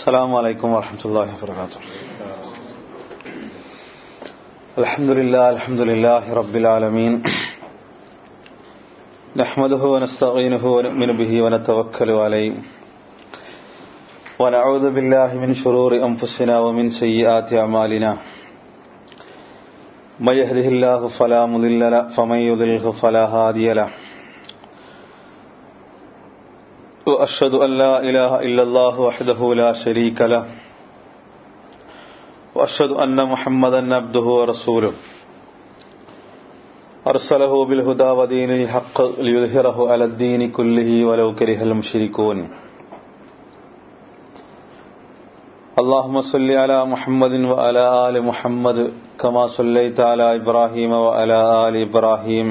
السلام عليكم ورحمة الله وبركاته الحمد لله الحمد لله رب العالمين نحمده ونستعينه ونؤمن به ونتوكل عليه ونعوذ بالله من شرور أنفسنا ومن سيئات أعمالنا من يهده الله فلا مضل له فمن يضلله فلا هادي له وأشهد أن لا إله إلا الله وحده لا شريك له وأشهد أن محمدا عبده ورسوله أرسله بالهدى ودين الحق ليظهره على الدين كله ولو كره المشركون اللهم صل على محمد وعلى آل محمد كما صليت على إبراهيم وعلى آل إبراهيم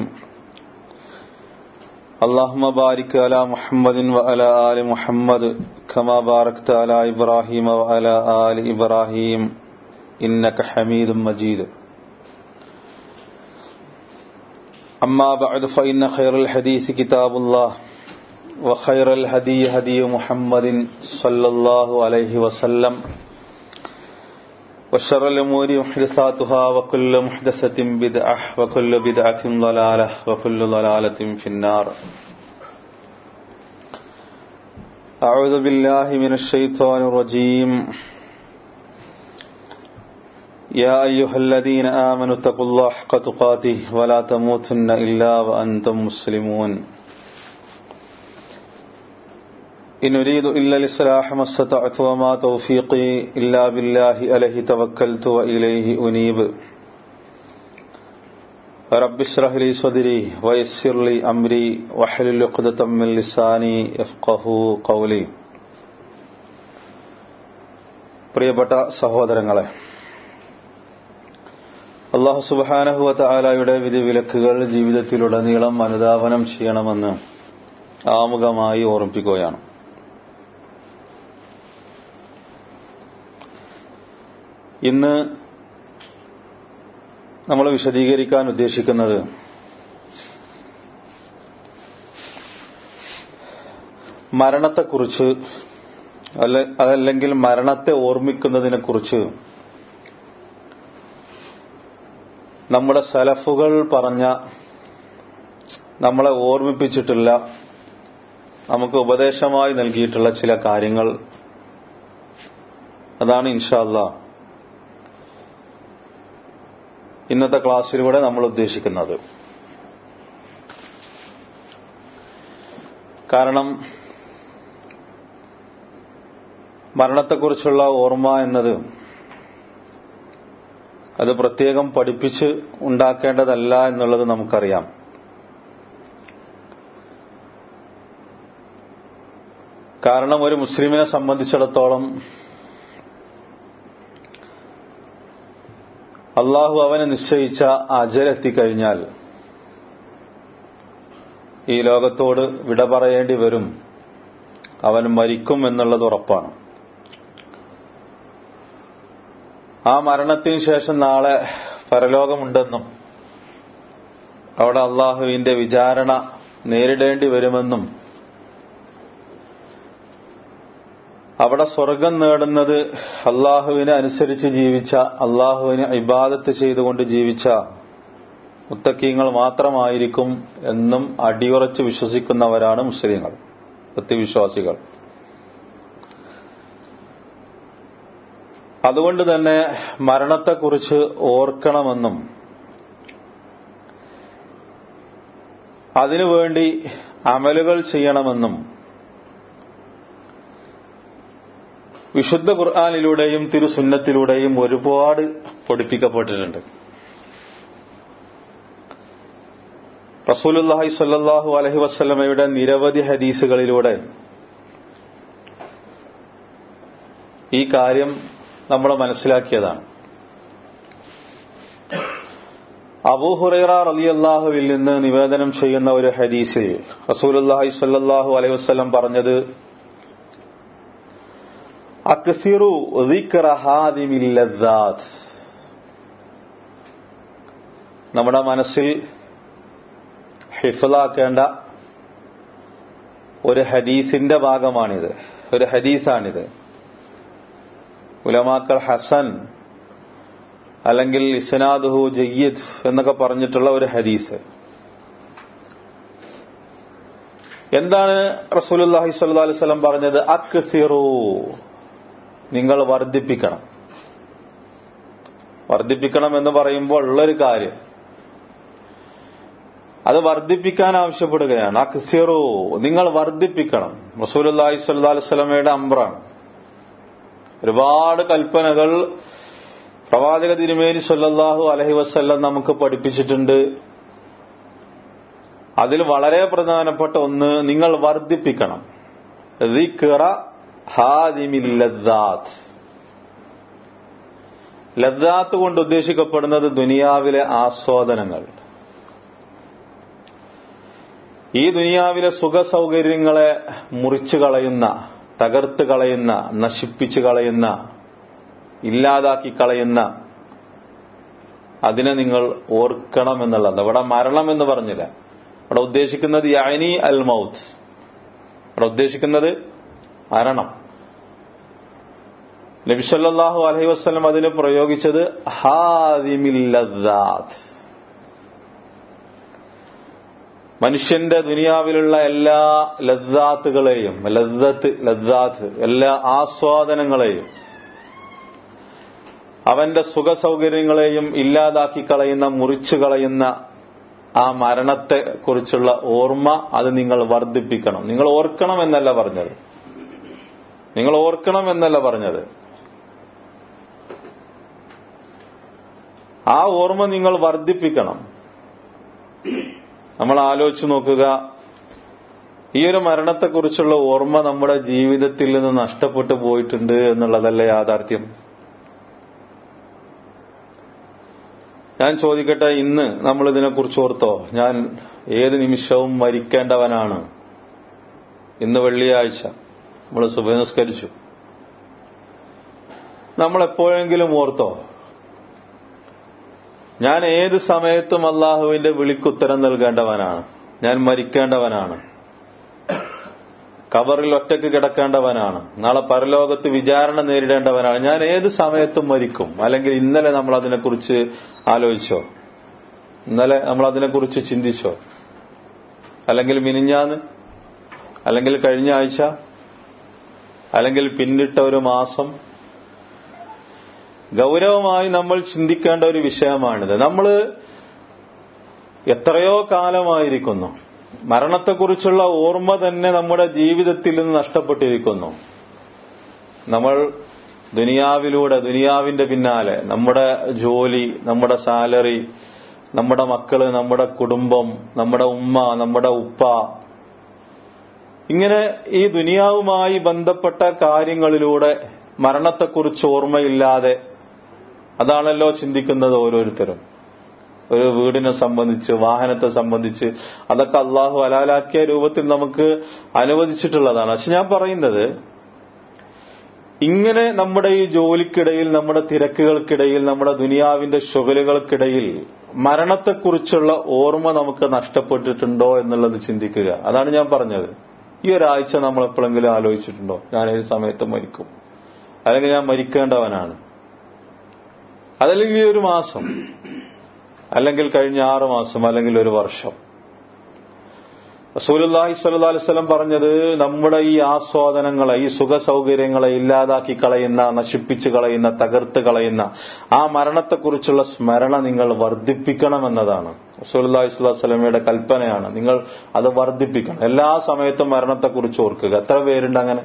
اللهم بارك على محمد وعلى آل محمد كما باركت على إبراهيم وعلى آل إبراهيم إنك حميد مجيد أما بعد فإن خير الحديث كتاب الله وخير الهدي هدي محمد صلى الله عليه وسلم وشر الأمور محدثاتها وكل محدثة بدعة وكل بدعة ضلالة وكل ضلالة في النار أعوذ بالله من الشيطان الرجيم يا أيها الذين آمنوا اتقوا الله حق تقاته ولا تموتن إلا وأنتم مسلمون إن أريد إلا الإصلاح ما استطعت وما توفيقي إلا بالله عليه توكلت وإليه أنيب رب اشرح لي صدري ويسر لي أمري واحلل عقدة من لساني يفقه قولي പ്രിയപ്പെട്ട സഹോദരങ്ങളെ അള്ളാഹു സുബാനഹുവ താലായുടെ വിധിവിലക്കുകൾ ജീവിതത്തിലുടനീളം അനുധാവനം ചെയ്യണമെന്ന് ആമുഖമായി ഓർമ്മിപ്പിക്കുകയാണ് ഇന്ന് നമ്മൾ വിശദീകരിക്കാൻ ഉദ്ദേശിക്കുന്നത് മരണത്തെക്കുറിച്ച് അല്ല അതല്ലെങ്കിൽ മരണത്തെ ഓർമ്മിക്കുന്നതിനെ കുറിച്ച് നമ്മുടെ സലഫുകൾ പറഞ്ഞ നമ്മളെ ഓർമ്മിപ്പിച്ചിട്ടുള്ള നമുക്ക് ഉപദേശമായി നൽകിയിട്ടുള്ള ചില കാര്യങ്ങൾ അതാണ് ഇൻഷാല്ല ഇന്നത്തെ ക്ലാസ്സിലൂടെ നമ്മൾ ഉദ്ദേശിക്കുന്നത് കാരണം മരണത്തെക്കുറിച്ചുള്ള ഓർമ്മ എന്നത് അത് പ്രത്യേകം പഠിപ്പിച്ച് ഉണ്ടാക്കേണ്ടതല്ല എന്നുള്ളത് നമുക്കറിയാം കാരണം ഒരു മുസ്ലിമിനെ സംബന്ധിച്ചിടത്തോളം അള്ളാഹു അവന് നിശ്ചയിച്ച അജലെത്തിക്കഴിഞ്ഞാൽ ഈ ലോകത്തോട് വിട പറയേണ്ടി വരും അവൻ മരിക്കും എന്നുള്ളത് ഉറപ്പാണ് ആ മരണത്തിന് ശേഷം നാളെ പരലോകമുണ്ടെന്നും അവിടെ അള്ളാഹുവിന്റെ വിചാരണ നേരിടേണ്ടി വരുമെന്നും അവിടെ സ്വർഗം നേടുന്നത് അള്ളാഹുവിനെ അനുസരിച്ച് ജീവിച്ച അള്ളാഹുവിനെ ഇബാദത്ത് ചെയ്തുകൊണ്ട് ജീവിച്ച മുത്തക്കീങ്ങൾ മാത്രമായിരിക്കും എന്നും അടിയുറച്ച് വിശ്വസിക്കുന്നവരാണ് മുസ്ലിങ്ങൾ സത്യവിശ്വാസികൾ അതുകൊണ്ട് തന്നെ മരണത്തെക്കുറിച്ച് ഓർക്കണമെന്നും അതിനുവേണ്ടി അമലുകൾ ചെയ്യണമെന്നും വിശുദ്ധ ഖുർആാനിലൂടെയും തിരുസുന്നത്തിലൂടെയും ഒരുപാട് പഠിപ്പിക്കപ്പെട്ടിട്ടുണ്ട് റസൂലുല്ലാഹി സ്വല്ലല്ലാഹു അലഹി വസ്ലമയുടെ നിരവധി ഹദീസുകളിലൂടെ ഈ കാര്യം നമ്മൾ മനസ്സിലാക്കിയതാണ് അബൂഹുറൈറ റലിയല്ലാഹുവിൽ നിന്ന് നിവേദനം ചെയ്യുന്ന ഒരു ഹദീസിൽ റസൂലുല്ലാഹി സ്വല്ലല്ലാഹു അലൈഹി വസ്ലം പറഞ്ഞത് അക്സിറു നമ്മുടെ മനസ്സിൽ ഹിഫലാക്കേണ്ട ഒരു ഹദീസിന്റെ ഭാഗമാണിത് ഒരു ഹദീസാണിത് ഉലമാക്കൾ ഹസൻ അല്ലെങ്കിൽ ഇസ്നാദുഹു ജയ്യിദ് എന്നൊക്കെ പറഞ്ഞിട്ടുള്ള ഒരു ഹദീസ് എന്താണ് റസൂലുല്ലാഹി സ്വല്ലല്ലാഹു അലൈഹി വസല്ലം പറഞ്ഞത് അക്സിറു നിങ്ങൾ വർദ്ധിപ്പിക്കണം വർദ്ധിപ്പിക്കണം എന്ന് പറയുമ്പോൾ ഉള്ളൊരു കാര്യം അത് വർദ്ധിപ്പിക്കാൻ ആവശ്യപ്പെടുകയാണ് അക്സിറു നിങ്ങൾ വർദ്ധിപ്പിക്കണം റസൂലുല്ലാഹി സ്വല്ലല്ലാഹു അലൈഹി വസല്ലമയുടെ അമ്രാണ് ഒരുപാട് കൽപ്പനകൾ പ്രവാചക തിരുമേനി സല്ലല്ലാഹു അലൈഹി വസല്ലം നമുക്ക് പഠിപ്പിച്ചിട്ടുണ്ട് അതിൽ വളരെ പ്രധാനപ്പെട്ട ഒന്ന് നിങ്ങൾ വർദ്ധിപ്പിക്കണം ലദ്ദാത്ത് കൊണ്ട് ഉദ്ദേശിക്കപ്പെടുന്നത് ദുനിയാവിലെ ആസ്വാദനങ്ങൾ ഈ ദുനിയാവിലെ സുഖ സൗകര്യങ്ങളെ മുറിച്ചു കളയുന്ന തകർത്ത് കളയുന്ന നശിപ്പിച്ചു കളയുന്ന ഇല്ലാതാക്കി കളയുന്ന അതിനെ നിങ്ങൾ ഓർക്കണം എന്നുള്ളത് ഇവിടെ മരണം എന്ന് പറഞ്ഞില്ല ഇവിടെ ഉദ്ദേശിക്കുന്നത് യാനി അൽ മൗത്ത് ഇവിടെ ഉദ്ദേശിക്കുന്നത് മരണം നബിസല്ലാഹു അലഹി വസ്ലം അതിന് പ്രയോഗിച്ചത് ഹാദിമില്ലദാത്ത് മനുഷ്യന്റെ ദുനിയാവിലുള്ള എല്ലാ ലദ്ദാത്തുകളെയും ലദ്ദത്ത് ലദ്ദാത്ത് എല്ലാ ആസ്വാദനങ്ങളെയും അവന്റെ സുഖ സൗകര്യങ്ങളെയും ഇല്ലാതാക്കി കളയുന്ന മുറിച്ചു കളയുന്ന ആ മരണത്തെ കുറിച്ചുള്ള ഓർമ്മ അത് നിങ്ങൾ വർദ്ധിപ്പിക്കണം നിങ്ങൾ ഓർക്കണം എന്നല്ല പറഞ്ഞത് നിങ്ങൾ ഓർക്കണം എന്നല്ല പറഞ്ഞത് ആ ഓർമ്മ നിങ്ങൾ വർദ്ധിപ്പിക്കണം നമ്മൾ ആലോചിച്ച് നോക്കുക ഈ ഒരു മരണത്തെക്കുറിച്ചുള്ള ഓർമ്മ നമ്മുടെ ജീവിതത്തിൽ നിന്ന് നഷ്ടപ്പെട്ടു പോയിട്ടുണ്ട് എന്നുള്ളതല്ലേ യാഥാർത്ഥ്യം ഞാൻ ചോദിക്കട്ടെ ഇന്ന് നമ്മൾ ഇതിനെക്കുറിച്ച് ഓർത്തോ ഞാൻ ഏത് നിമിഷവും മരിക്കേണ്ടവനാണ് ഇന്ന് വെള്ളിയാഴ്ച നമ്മൾ സുബനസ്കരിച്ചു നമ്മൾ എപ്പോഴെങ്കിലും ഓർത്തോ ഞാൻ ഏത് സമയത്തും അള്ളാഹുവിന്റെ വിളിക്കുത്തരം നൽകേണ്ടവനാണ് ഞാൻ മരിക്കേണ്ടവനാണ് കവറിൽ ഒറ്റയ്ക്ക് കിടക്കേണ്ടവനാണ് നാളെ പരലോകത്ത് വിചാരണ നേരിടേണ്ടവനാണ് ഞാൻ ഏത് സമയത്തും മരിക്കും അല്ലെങ്കിൽ ഇന്നലെ നമ്മൾ അതിനെക്കുറിച്ച് ആലോചിച്ചോ ഇന്നലെ നമ്മൾ അതിനെക്കുറിച്ച് ചിന്തിച്ചോ അല്ലെങ്കിൽ മിനിഞ്ഞാന്ന് അല്ലെങ്കിൽ കഴിഞ്ഞ ആഴ്ച അല്ലെങ്കിൽ പിന്നിട്ട ഒരു മാസം ഗൗരവമായി നമ്മൾ ചിന്തിക്കേണ്ട ഒരു വിഷയമാണിത് നമ്മൾ എത്രയോ കാലമായിരിക്കുന്നു മരണത്തെക്കുറിച്ചുള്ള ഓർമ്മ തന്നെ നമ്മുടെ ജീവിതത്തിൽ നിന്ന് നഷ്ടപ്പെട്ടിരിക്കുന്നു നമ്മൾ ദുനിയാവിലൂടെ ദുനിയാവിന്റെ പിന്നാലെ നമ്മുടെ ജോലി നമ്മുടെ സാലറി നമ്മുടെ മക്കള് നമ്മുടെ കുടുംബം നമ്മുടെ ഉമ്മ നമ്മുടെ ഉപ്പ ഇങ്ങനെ ഈ ദുനിയാവുമായി ബന്ധപ്പെട്ട കാര്യങ്ങളിലൂടെ മരണത്തെക്കുറിച്ച് ഓർമ്മയില്ലാതെ അതാണല്ലോ ചിന്തിക്കുന്നത് ഓരോരുത്തരും ഒരു വീടിനെ സംബന്ധിച്ച് വാഹനത്തെ സംബന്ധിച്ച് അതൊക്കെ അള്ളാഹു അലാലാക്കിയ രൂപത്തിൽ നമുക്ക് അനുവദിച്ചിട്ടുള്ളതാണ് പക്ഷെ ഞാൻ പറയുന്നത് ഇങ്ങനെ നമ്മുടെ ഈ ജോലിക്കിടയിൽ നമ്മുടെ തിരക്കുകൾക്കിടയിൽ നമ്മുടെ ദുനിയാവിന്റെ ശുഗലുകൾക്കിടയിൽ മരണത്തെക്കുറിച്ചുള്ള ഓർമ്മ നമുക്ക് നഷ്ടപ്പെട്ടിട്ടുണ്ടോ എന്നുള്ളത് ചിന്തിക്കുക അതാണ് ഞാൻ പറഞ്ഞത് ഈ ഒരാഴ്ച നമ്മൾ എപ്പോഴെങ്കിലും ആലോചിച്ചിട്ടുണ്ടോ ഞാൻ ഏത് സമയത്ത് മരിക്കും അല്ലെങ്കിൽ ഞാൻ മരിക്കേണ്ടവനാണ് അതല്ലെങ്കിൽ ഒരു മാസം അല്ലെങ്കിൽ കഴിഞ്ഞ ആറ് മാസം അല്ലെങ്കിൽ ഒരു വർഷം റസൂലുല്ലാഹി സ്വല്ലല്ലാഹി അലൈഹി വസല്ലം പറഞ്ഞത് നമ്മുടെ ഈ ആസ്വാദനങ്ങളെ ഈ സുഖ സൗകര്യങ്ങളെ ഇല്ലാതാക്കി കളയുന്ന നശിപ്പിച്ചു കളയുന്ന തകർത്ത് കളയുന്ന ആ മരണത്തെക്കുറിച്ചുള്ള സ്മരണ നിങ്ങൾ വർദ്ധിപ്പിക്കണമെന്നതാണ് റസൂലുല്ലാഹി സ്വല്ലല്ലാഹി അലൈഹി വസല്ലമയുടെ കൽപ്പനയാണ് നിങ്ങൾ അത് വർദ്ധിപ്പിക്കണം എല്ലാ സമയത്തും മരണത്തെക്കുറിച്ച് ഓർക്കുക എത്ര പേരുണ്ട് അങ്ങനെ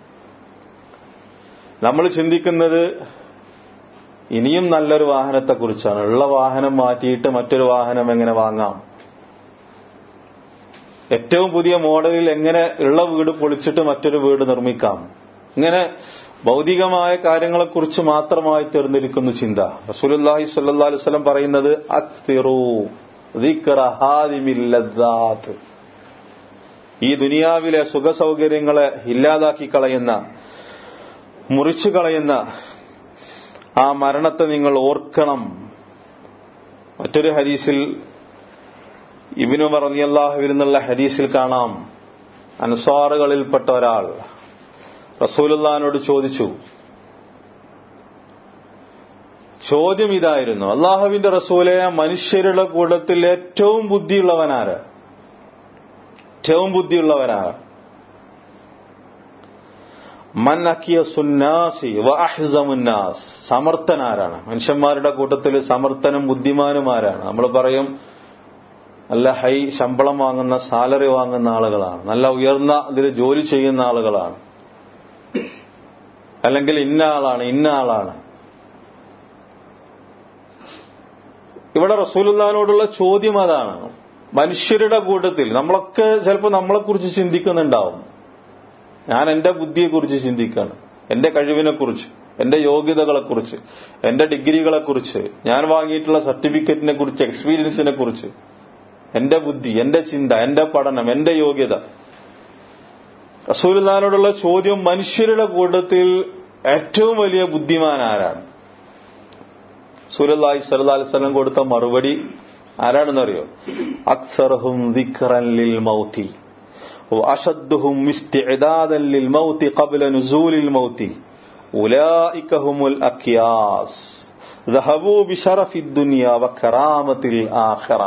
നമ്മൾ ചിന്തിക്കുന്നത് ഇനിയും നല്ലൊരു വാഹനത്തെക്കുറിച്ചാണ് ഉള്ള വാഹനം മാറ്റിയിട്ട് മറ്റൊരു വാഹനം എങ്ങനെ വാങ്ങാം ഏറ്റവും പുതിയ മോഡലിൽ എങ്ങനെ ഉള്ള വീട് പൊളിച്ചിട്ട് മറ്റൊരു വീട് നിർമ്മിക്കാം ഇങ്ങനെ ഭൗതികമായ കാര്യങ്ങളെക്കുറിച്ച് മാത്രമായി തീർന്നിരിക്കുന്നു ചിന്ത റസൂലുല്ലാഹി സ്വല്ലല്ലാഹി അലൈഹി വസല്ലം പറയുന്നത് അക്തിറു ദിക്റഹാദിമില്ലദാത്ത് ഈ ദുനിയാവിലെ സുഖ സൗകര്യങ്ങളെ ഇല്ലാതാക്കി കളയുന്ന മുറിച്ചു കളയുന്ന ആ മരണത്തെ നിങ്ങൾ ഓർക്കണം മറ്റൊരു ഹദീസിൽ ഇബിനു റളിയല്ലാഹുവിൽ നിന്നുള്ള ഹദീസിൽ കാണാം അൻസാറുകളിൽപ്പെട്ട ഒരാൾ റസൂലുള്ളാഹിനോട് ചോദിച്ചു ചോദ്യം ഇതായിരുന്നു അള്ളാഹുവിന്റെ റസൂലെ മനുഷ്യരുടെ കൂട്ടത്തിൽ ഏറ്റവും ബുദ്ധിയുള്ളവനാര് ഏറ്റവും ബുദ്ധിയുള്ളവനാണ് മൻ അക്കിയ സുന്നാസി വ അഹ്സമുന്നാസ് സമർത്ഥനാരാണ് മനുഷ്യന്മാരുടെ കൂട്ടത്തിൽ സമർത്ഥനും ബുദ്ധിമാനുമാരാണ് നമ്മൾ പറയും നല്ല ഹൈ ശമ്പളം വാങ്ങുന്ന സാലറി വാങ്ങുന്ന ആളുകളാണ് നല്ല ഉയർന്ന ഇതിൽ ജോലി ചെയ്യുന്ന ആളുകളാണ് അല്ലെങ്കിൽ ഇന്ന ആളാണ് ഇന്ന ആളാണ് ഇവിടെ റസൂലുല്ലാനോടുള്ള ചോദ്യം അതാണ് മനുഷ്യരുടെ കൂട്ടത്തിൽ നമ്മളൊക്കെ ചിലപ്പോൾ നമ്മളെക്കുറിച്ച് ചിന്തിക്കുന്നുണ്ടാവും ഞാൻ എന്റെ ബുദ്ധിയെക്കുറിച്ച് ചിന്തിക്കാണ് എന്റെ കഴിവിനെക്കുറിച്ച് എന്റെ യോഗ്യതകളെക്കുറിച്ച് എന്റെ ഡിഗ്രികളെക്കുറിച്ച് ഞാൻ വാങ്ങിയിട്ടുള്ള സർട്ടിഫിക്കറ്റിനെ കുറിച്ച് എക്സ്പീരിയൻസിനെ കുറിച്ച് എന്റെ ബുദ്ധി എന്റെ ചിന്ത എന്റെ പഠനം എന്റെ യോഗ്യത റസൂലുല്ലാനോടുള്ള ചോദ്യം മനുഷ്യരുടെ കൂട്ടത്തിൽ ഏറ്റവും വലിയ ബുദ്ധിമാൻ ആരാണ് സൂലല്ലാഹി സല്ലല്ലാഹു അലൈഹി വസല്ലം കൊടുത്ത മറുപടി ആരാണെന്നറിയോ അക്സർഹും ദിക്റൻ ലിൽ മൗതി وأشدهم استعدادا للموت قبل نزول الموت أولئك هم الأكياس ذهبوا بشرف الدنيا وكرامة الآخرة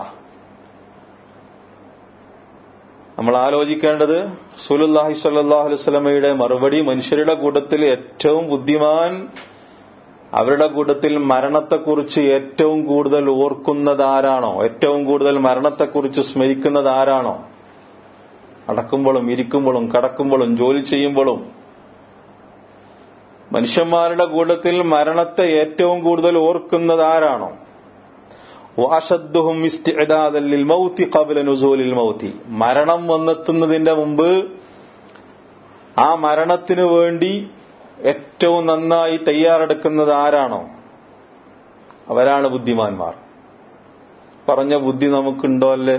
നമ്മൾ ആലോചിക്കേണ്ടത് സുലുല്ലാഹി സ്വല്ലല്ലാഹു അലൈഹി വസല്ലമയുടെ മറുപടി മനുഷ്യരുടെ കൂട്ടത്തിൽ ഏറ്റവും ബുദ്ധിമാൻ അവരുടെ കൂട്ടത്തിൽ മരണത്തെക്കുറിച്ച് ഏറ്റവും കൂടുതൽ ഓർക്കുന്നതാരാണോ ഏറ്റവും കൂടുതൽ മരണത്തെക്കുറിച്ച് സ്മരിക്കുന്നത് ആരാണോ അടക്കുമ്പോഴും ഇരിക്കുമ്പോഴും കടക്കുമ്പോഴും ജോലി ചെയ്യുമ്പോഴും മനുഷ്യന്മാരുടെ കൂട്ടത്തിൽ മരണത്തെ ഏറ്റവും കൂടുതൽ ഓർക്കുന്നത് ആരാണോ വാഷദ്ദുഹും ഇസ്തിഅദാദല്ലിൽ മൗത്തി ഖബ്ല നുസൂലിൽ മൗത്തി മരണം വന്നെത്തുന്നതിന്റെ മുമ്പ് ആ മരണത്തിനു വേണ്ടി ഏറ്റവും നന്നായി തയ്യാറെടുക്കുന്നത് ആരാണോ അവരാണ് ബുദ്ധിമാന്മാർ പറഞ്ഞ ബുദ്ധി നമുക്കുണ്ടോ അല്ലേ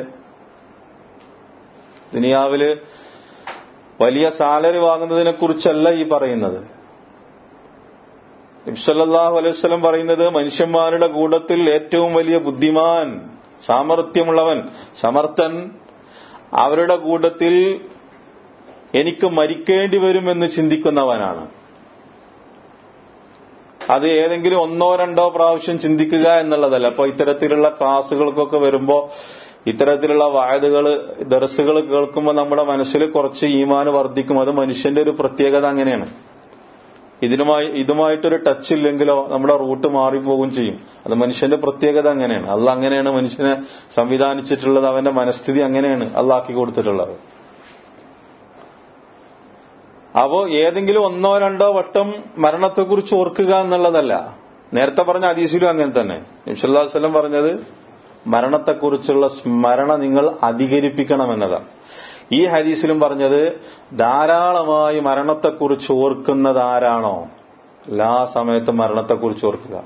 ദുനിയാവില് വലിയ സാലറി വാങ്ങുന്നതിനെ കുറിച്ചല്ല ഈ പറയുന്നത് ഇബ്സല്ലാഹു അലൈവലം പറയുന്നത് മനുഷ്യന്മാരുടെ കൂട്ടത്തിൽ ഏറ്റവും വലിയ ബുദ്ധിമാൻ സാമർത്ഥ്യമുള്ളവൻ സമർത്ഥൻ അവരുടെ കൂട്ടത്തിൽ എനിക്ക് മരിക്കേണ്ടി വരുമെന്ന് ചിന്തിക്കുന്നവനാണ് അത് ഏതെങ്കിലും ഒന്നോ രണ്ടോ പ്രാവശ്യം ചിന്തിക്കുക എന്നുള്ളതല്ല അപ്പൊ ഇത്തരത്തിലുള്ള ക്ലാസ്സുകൾക്കൊക്കെ വരുമ്പോ ഇത്തരത്തിലുള്ള വായതുകൾ ദർസുകൾ കേൾക്കുമ്പോൾ നമ്മുടെ മനസ്സിൽ കുറച്ച് ഈമാന് വർദ്ധിക്കും അത് മനുഷ്യന്റെ ഒരു പ്രത്യേകത അങ്ങനെയാണ് ഇതിനുമായി ഇതുമായിട്ടൊരു ടച്ച് ഇല്ലെങ്കിലോ നമ്മുടെ റൂട്ട് മാറിപ്പോകും ചെയ്യും അത് മനുഷ്യന്റെ പ്രത്യേകത അങ്ങനെയാണ് അല്ല അങ്ങനെയാണ് മനുഷ്യനെ സംവിധാനിച്ചിട്ടുള്ളത് അവന്റെ മനസ്ഥിതി അങ്ങനെയാണ് അല്ലാക്കി കൊടുത്തിട്ടുള്ളത് അപ്പോ ഏതെങ്കിലും ഒന്നോ രണ്ടോ വട്ടം മരണത്തെക്കുറിച്ച് ഓർക്കുക എന്നുള്ളതല്ല നേരത്തെ പറഞ്ഞ അതീസിലും അങ്ങനെ തന്നെ നിമിഷല്ലാസ്ലം പറഞ്ഞത് മരണത്തെക്കുറിച്ചുള്ള സ്മരണ നിങ്ങൾ അധികരിപ്പിക്കണമെന്നതാണ് ഈ ഹദീസിലും പറഞ്ഞത് ധാരാളമായി മരണത്തെക്കുറിച്ച് ഓർക്കുന്നത് ആരാണോ എല്ലാ സമയത്തും മരണത്തെക്കുറിച്ച് ഓർക്കുക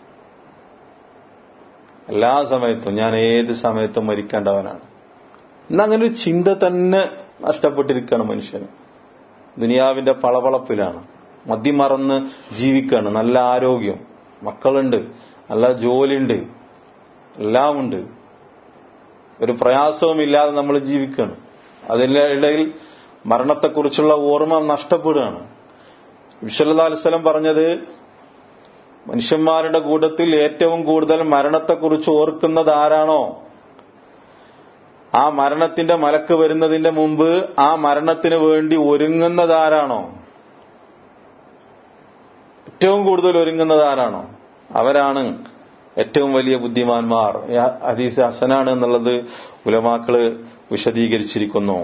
എല്ലാ സമയത്തും ഞാൻ ഏത് സമയത്തും മരിക്കേണ്ടവനാണ് ഇന്നങ്ങനെ ഒരു ചിന്ത തന്നെ നഷ്ടപ്പെട്ടിരിക്കുകയാണ് മനുഷ്യന് ദുനിയാവിന്റെ പളപളപ്പിലാണ് മദ്യമറന്ന് ജീവിക്കുകയാണ് നല്ല ആരോഗ്യം മക്കളുണ്ട് നല്ല ജോലിയുണ്ട് എല്ലാമുണ്ട് ഒരു പ്രയാസവുമില്ലാതെ നമ്മൾ ജീവിക്കുകയാണ് അതിന്റെ ഇടയിൽ മരണത്തെക്കുറിച്ചുള്ള ഓർമ്മ നഷ്ടപ്പെടുകയാണ് വിശ്വല്ലാ അലിസ്ലം പറഞ്ഞത് മനുഷ്യന്മാരുടെ കൂട്ടത്തിൽ ഏറ്റവും കൂടുതൽ മരണത്തെക്കുറിച്ച് ഓർക്കുന്നത് ആരാണോ ആ മരണത്തിന്റെ മലക്ക് വരുന്നതിന്റെ മുമ്പ് ആ മരണത്തിന് വേണ്ടി ഒരുങ്ങുന്നതാരാണോ ഏറ്റവും കൂടുതൽ ഒരുങ്ങുന്നത് ആരാണോ അവരാണ് ഏറ്റവും വലിയ ബുദ്ധിമാന്മാർ ഹദീസ് ഹസനാണ് എന്നുള്ളത് ഉലമാക്കള് വിശദീകരിച്ചിരിക്കുന്നു